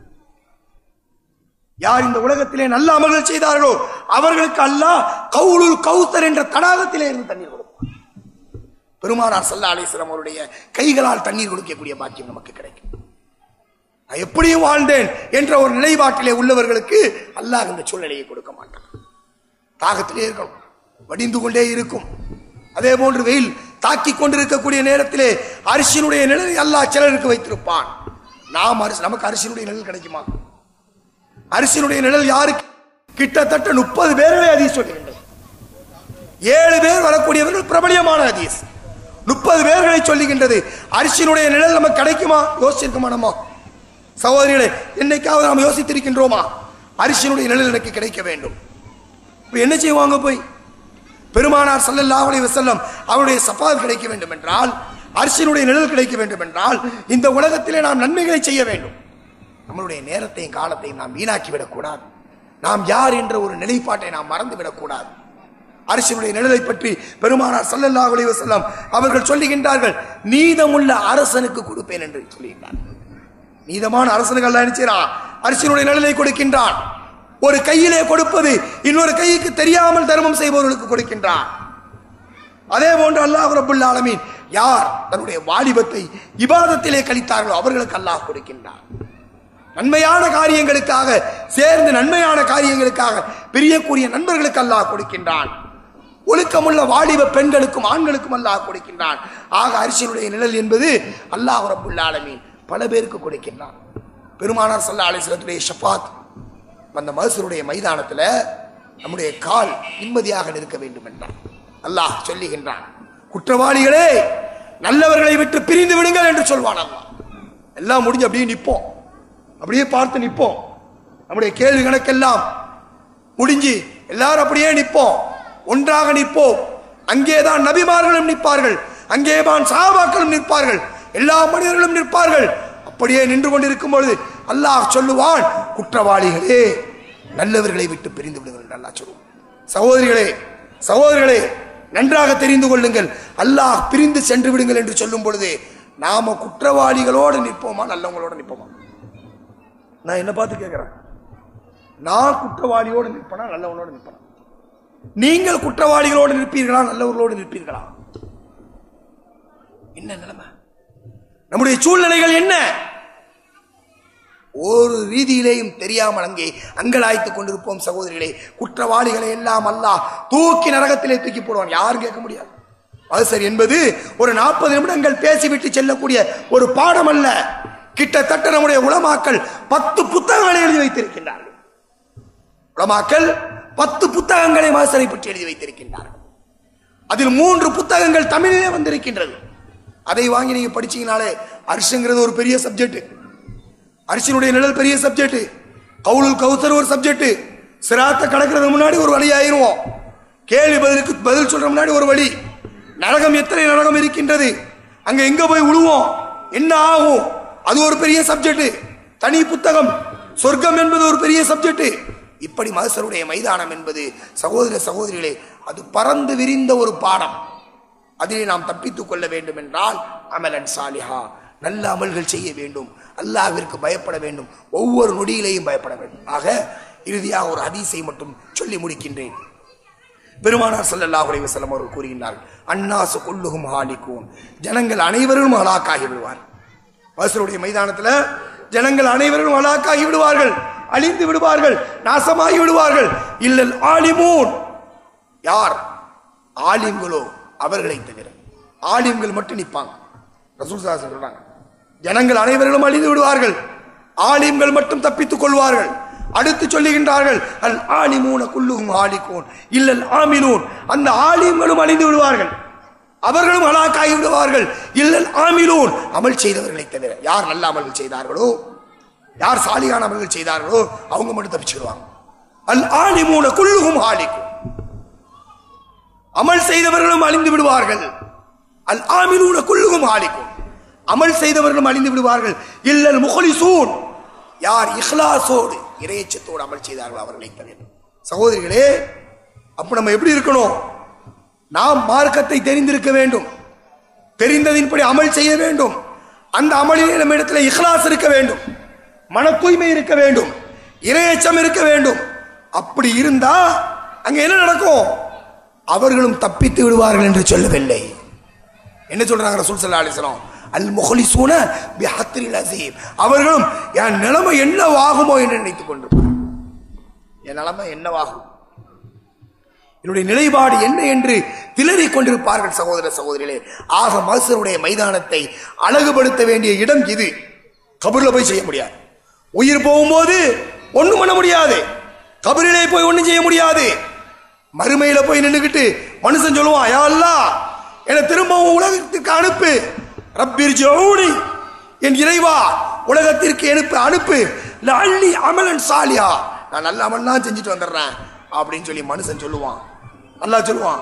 யார் இந்த உலகத்திலே நல்ல அமல்கள் செய்தார்களோ அவர்களுக்கு அல்லாஹ் கவுலுல் கௌத்தர் என்ற தடாகத்திலே இருந்து தண்ணீர் கொடுப்பார் பெருமானார் சல்லா அலிஸ்லாம் அவருடைய கைகளால் தண்ணீர் குடிக்கக்கூடிய பாக்கியம் நமக்கு கிடைக்கும் நான் எப்படியும் வாழ்ந்தேன் என்ற ஒரு நிலைப்பாட்டிலே உள்ளவர்களுக்கு அல்லாஹ் இந்த சூழ்நிலையை கொடுக்க மாட்டான் தாகத்திலே இருக்கணும் வடிந்து கொண்டே இருக்கும் அதே போன்று வெயில் தாக்கி கொண்டிருக்கக்கூடிய நேரத்திலே அரிசியினுடைய நிழலை அல்லாஹ் சிலருக்கு வைத்திருப்பான் நாம் அரிசி நமக்கு அரிசியினுடைய நிழல் கிடைக்குமா அரிசியினுடைய நிழல் யாருக்கு கிட்டத்தட்ட முப்பது பேரவே அதீஸ் சொல்லுகின்றது ஏழு பேர் வரக்கூடியவர்கள் பிரபலியமான அதீஸ் முப்பது பேர்களை சொல்லுகின்றது அரிசியினுடைய நிழல் நமக்கு கிடைக்குமா யோசிச்சிருக்குமா நம்ம சகோதரிகளே என்னைக்காவது நாம் யோசித்திருக்கின்றோமா அரிசியினுடைய நிழல் எனக்கு கிடைக்க வேண்டும் இப்ப என்ன செய்வாங்க போய் பெருமானார் ஸல்லல்லாஹு அலைஹி வஸல்லம் அவருடைய சஃபாத் கிடைக்க வேண்டும் என்றால் அரிசியினுடைய நிழல் கிடைக்க வேண்டும் என்றால் இந்த உலகத்திலே நாம் நன்மைகளை செய்ய வேண்டும் நம்மளுடைய நேரத்தையும் காலத்தையும் நாம் வீணாக்கி விடக்கூடாது நாம் யார் என்ற ஒரு நிலைப்பாட்டை நாம் மறந்து விடக்கூடாது அரசினுடைய நிழலை பற்றி பெருமானார் ஸல்லல்லாஹு அலைஹி வஸல்லம் அவர்கள் சொல்லுகின்றார்கள் நீதமுள்ள அரசனுக்கு கொடுப்பேன் என்று சொல்லுகின்றார்கள் நீதமான அரசனுக்கு அல்ல நினைச்சான் அரசினுடைய நிழலை கொடுக்கின்றான் ஒரு கையிலே கொடுப்பது இன்னொரு கைக்கு தெரியாமல் தர்மம் செய்பவர்களுக்கு கொடுக்கின்றான் அதே போன்று அல்லாஹ் ரபுல் ஆலமீன் யார் தன்னுடைய வாலிபத்தை இபாதத்திலே கழித்தார்களோ அவர்களுக்கு அல்லாஹ் கொடுக்கின்றான் நன்மையான காரியங்களுக்காக சேர்ந்து நன்மையான காரியங்களுக்காக பிரியக்கூடிய நண்பர்களுக்கு அல்லாஹ் கொடுக்கின்றான் ஒழுக்கமுள்ள வாலிப பெண்களுக்கும் ஆண்களுக்கும் அல்லாஹ் கொடுக்கின்றான் ஆக அரிசியினுடைய நிழல் என்பது அல்லாஹ் ரபுல் ஆலமீன் பல பேருக்கு கொடுக்கின்றான் பெருமானார் சல்லா அலிஸ்லத்துடைய ஷஃபாத் அந்த மகசருடைய மைதானத்துல நம்முடைய கால் நிம்மதியாக நிற்க வேண்டும் என்றான் அல்லாஹ் சொல்லுகின்றான் குற்றவாளிகளே நல்லவர்களை விட்டு பிரிந்து விடுங்கள் என்று சொல்வான் அல்லாஹ் எல்லாம் முடிஞ்சு அப்படியே நிற்போம் அப்படியே பார்த்து நிற்போம் நம்முடைய கேள்வி கணக்கெல்லாம் முடிஞ்சு எல்லாரும் அப்படியே நிற்போம் ஒன்றாக நிற்போம் அங்கேதான் நபிமார்களும் நிற்பார்கள் அங்கேதான் சாபாக்களும் நிற்பார்கள் எல்லா மனிதர்களும் நிற்பார்கள் அப்படியே நின்று கொண்டிருக்கும் பொழுது அல்லாஹ் சொல்லுவான் குற்றவாளிகளே நல்லவர்களை விட்டு பிரிந்து விடுங்கள் என்று அல்லாஹ் சொல்லுவான் சகோதரிகளே சகோதரிகளே நன்றாக தெரிந்து கொள்ளுங்கள் அல்லாஹ் பிரிந்து சென்று விடுங்கள் என்று சொல்லும் பொழுது நாம குற்றவாளிகளோடு நிற்போமா நல்லவங்களோட நிற்போமா நான் என்ன பார்த்து கேட்கிறேன் நான் குற்றவாளியோடு நிற்பனா நல்லவனோடு நிற்பனா நீங்கள் குற்றவாளிகளோடு நிற்பீர்களா நல்லவர்களோடு நிற்பீர்களா என்ன நிலைமை நம்முடைய சூழ்நிலைகள் என்ன ஒரு ரீதியிலேயும் தெரியாமல் அங்கே அங்கலாய்த்துக் கொண்டிருப்போம் சகோதரிகளே குற்றவாளிகளை எல்லாம் அல்லாஹ் தூக்கி நரகத்திலே தூக்கி போடுவான் யாரும் கேட்க முடியாது அது என்பது ஒரு நாற்பது நிமிடங்கள் பேசிவிட்டு செல்லக்கூடிய ஒரு பாடம் அல்ல கிட்டத்தட்ட நம்முடைய உலமாக்கள் பத்து புத்தகங்களை எழுதி வைத்திருக்கின்றார்கள் உலமாக்கள் பத்து புத்தகங்களை மாசரை பற்றி எழுதி வைத்திருக்கின்றார்கள் அதில் மூன்று புத்தகங்கள் தமிழிலே வந்திருக்கின்றது அதை வாங்கி நீங்க படிச்சீங்கனாலே அரிசுங்கிறது ஒரு பெரிய சப்ஜெக்ட் அரிசினுடைய நிழல் பெரிய சப்ஜெக்ட் கவுலுல் கவுசர் ஒரு சப்ஜெக்ட் சிராத்த கடக்கிறதுக்கு முன்னாடி ஒரு வழி ஆயிருவோம் கேள்வி பதிலுக்கு பதில் சொல்ற முன்னாடி ஒரு வழி நரகம் எத்தனை நரகம் இருக்கின்றது அங்க எங்க போய் விழுவோம் என்ன ஆகும் அது ஒரு பெரிய சப்ஜெக்ட் தனி புத்தகம் சொர்க்கம் என்பது ஒரு பெரிய சப்ஜெக்ட் இப்படி மகசருடைய மைதானம் என்பது சகோதர சகோதரிகளே அது பறந்து விரிந்த ஒரு பாடம் அதிலே நாம் தப்பித்துக் கொள்ள வேண்டும் என்றால் அமலன் சாலிஹா நல்ல அமல்கள் செய்ய வேண்டும் அல்லாஹ்விற்கு பயப்பட வேண்டும் ஒவ்வொரு நொடியிலேயும் பயப்பட வேண்டும் ஆக இறுதியாக ஒரு ஹதீஸை மட்டும் சொல்லி முடிக்கின்றேன் பெருமானார் ஸல்லல்லாஹு அலைஹி வஸல்லம் அவர்கள் கூறுகின்றார்கள் அன்னாசு குல்லுஹும் ஹாலிகூன் ஜனங்கள் அனைவரும் ஹலாக்காகி விடுவார் வசருடைய மைதானத்தில் ஜனங்கள் அனைவரும் ஹலாக்காகி விடுவார்கள் அழிந்து விடுவார்கள் நாசமாகி விடுவார்கள் இல்லல் ஆலிமூன் யார் ஆலிம்களோ அவர்களை தவிர ஆலிம்கள் மட்டும் நிற்பாங்க ரசூல் ஸல்லல்லாஹு அலைஹி வஸல்லம் சொல்றாங்க ஜனங்கள் அனைவர்களும் அழிந்து விடுவார்கள் ஆலிம்கள் மட்டும் தப்பித்துக் கொள்வார்கள் அடுத்து சொல்லுகின்றார்கள் அல் ஆலிமூன குல்லுகும் ஆலிகூன் இல்லல் ஆமிலூன் அந்த ஆலிம்களும் அழிந்து விடுவார்கள் அவர்களும் ஹலாக்காகி விடுவார்கள் இல்லல் ஆமிலூன் அமல் செய்தவர்களை தவிர யார் நல்ல அமல்கள் செய்தார்களோ யார் சாலியான அமல்கள் செய்தார்களோ அவங்க மட்டும் தப்பிச்சிடுவாங்க அல் ஆலிமூன குல்லுகும் ஆலிக்கும் அமல் செய்தவர்களும் அழிந்து விடுவார்கள் அல் ஆமிலூன குல்லுகும் ஆலிக்கும் அமல் செய்தவர்களும் அழிந்து விடுவார்கள் இல்லல் முகலிசூன் யார் இஹ்லாசோடு இறையச்சத்தோடு அமல் செய்தார்கள் அவர்களை தவிர சகோதரிகளே அப்ப நம்ம எப்படி இருக்கணும் நாம் மார்க்கத்தை தெரிந்திருக்க வேண்டும் தெரிந்ததின்படி அமல் செய்ய வேண்டும் அந்த அமலிலே நம்ம இடத்துல இஹ்லாஸ் இருக்க வேண்டும் மன தூய்மை இருக்க வேண்டும் இரையச்சம் இருக்க வேண்டும் அப்படி இருந்தா அங்க என்ன நடக்கும் அவர்களும் தப்பித்து விடுவார்கள் என்று சொல்லவில்லை என்ன சொல்றாங்க ரசூல் ஸல்லல்லாஹு அலைஹி வஸல்லம் அல் முஹ்லிசூன பிஹத்ரில் அஸீம் அவர்களும் என் நிலைமை என்னவாகுமோ என்று நினைத்துக் கொண்டிருப்பார் என் நிலைமை என்னவாகும் என்னுடைய நிலைப்பாடு என்ன என்று திளறிக் கொண்டிருப்பார்கள் சகோதர சகோதரிகளே ஆக மகசருடைய மைதானத்தை அழகுபடுத்த வேண்டிய இடம் இது கபூர்ல போய் செய்ய முடியாது உயிர் போகும்போது ஒண்ணும் பண்ண முடியாது கபரிலே போய் ஒண்ணும் செய்ய முடியாது மறுமையில போய் நின்றுக்கிட்டு மனுஷன் சொல்லுவான் யா அல்லாஹ் என்னை திரும்பவும் உலகத்திற்கு அனுப்பு ரப்பிர் ஜவுனி என் இறைவா உலகத்திற்கு அனுப்பு அனுப்பு அள்ளி அமலன் சாலியா நான் நல்ல அமல்லாம் செஞ்சுட்டு வந்துடுறேன் அப்படின்னு சொல்லி மனுஷன் சொல்லுவான் அல்லாஹ் சொல்லுவான்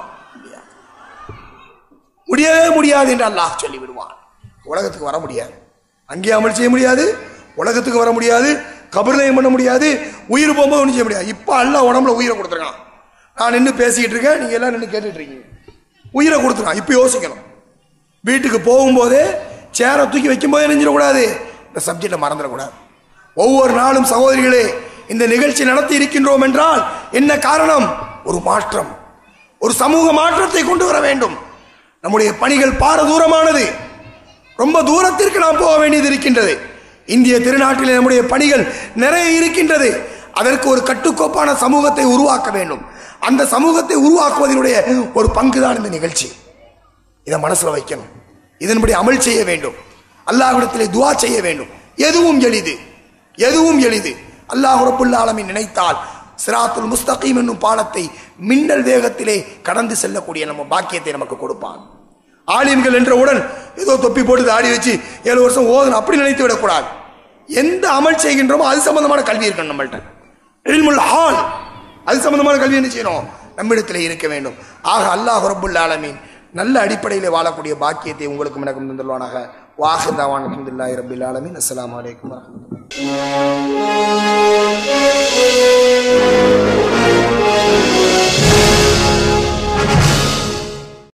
முடியவே முடியாது என்று அல்லாஹ் சொல்லி விடுவான் உலகத்துக்கு வர முடியாது அங்கே அமல் செய்ய முடியாது உலகத்துக்கு வர முடியாது கபர்லையும் பண்ண முடியாது உயிர் போகும்போது ஒன்றும் செய்ய முடியாது இப்போ அல்லாஹ் உடம்புல உயிரை கொடுத்துருக்கான் நான் நின்று பேசிக்கிட்டு இருக்கேன் நீங்கள் எல்லாம் நின்று கேட்டுட்டு இருக்கீங்க உயிரை கொடுத்துருக்கான் இப்போ யோசிக்கணும் வீட்டுக்கு போகும்போதே சேரை தூக்கி வைக்கும்போதே நெஞ்சிடக்கூடாது இந்த சப்ஜெக்டை மறந்துடக்கூடாது ஒவ்வொரு நாளும் சகோதரிகளே இந்த நிகழ்ச்சி நடத்தி இருக்கின்றோம் என்றால் என்ன காரணம் ஒரு மாற்றம் ஒரு சமூக மாற்றத்தை கொண்டு வர வேண்டும் நம்முடைய பணிகள் பார தூரமானது ரொம்ப தூரத்திற்கு நாம் போக வேண்டியது இருக்கின்றது இந்திய திருநாட்டில் நம்முடைய பணிகள் நிறைய இருக்கின்றது அதற்கு ஒரு கட்டுக்கோப்பான சமூகத்தை உருவாக்க வேண்டும் அந்த சமூகத்தை உருவாக்குவதனுடைய ஒரு பங்குதான் இந்த நிகழ்ச்சி இதை மனசுல வைக்கணும் இதன்படி அமல் செய்ய வேண்டும் அல்லாஹ்விடத்திலே துவா செய்ய வேண்டும் எதுவும் எளிது எதுவும் எளிது அல்லாஹ் ரப்புல் ஆலமீன் நினைத்தால் சிராத்துல் முஸ்தகீம் என்னும் பாலத்தை மின்னல் வேகத்திலே கடந்து செல்லக்கூடிய நம்ம பாக்கியத்தை நமக்கு கொடுப்பான் ஆலிம்கள் என்றவுடன் ஏதோ தொப்பி போட்டு தாடி வச்சு ஏழு வருஷம் ஓதணும் அப்படி நினைத்து விடக்கூடாது எந்த அமல் செய்கின்றோமோ அது சம்பந்தமான கல்வி இருக்கணும் நம்மள்ட்ட இல்முல் ஹால் அது சம்பந்தமான கல்வி என்ன செய்யணும் நம்மிடத்தில் இருக்க வேண்டும் ஆக அல்லாஹ் ரப்புல் ஆலமீன் நல்ல அடிப்படையில் வாழக்கூடிய பாக்கியத்தை உங்களுக்கும் எனக்கும் தந்துள்ளானாக வாஹிதாவான் அலமதுல்லாஹி ரபில் ஆலமீன் அஸ்ஸலாமு அலைக்கும் வரஹ்மத்துல்லாஹி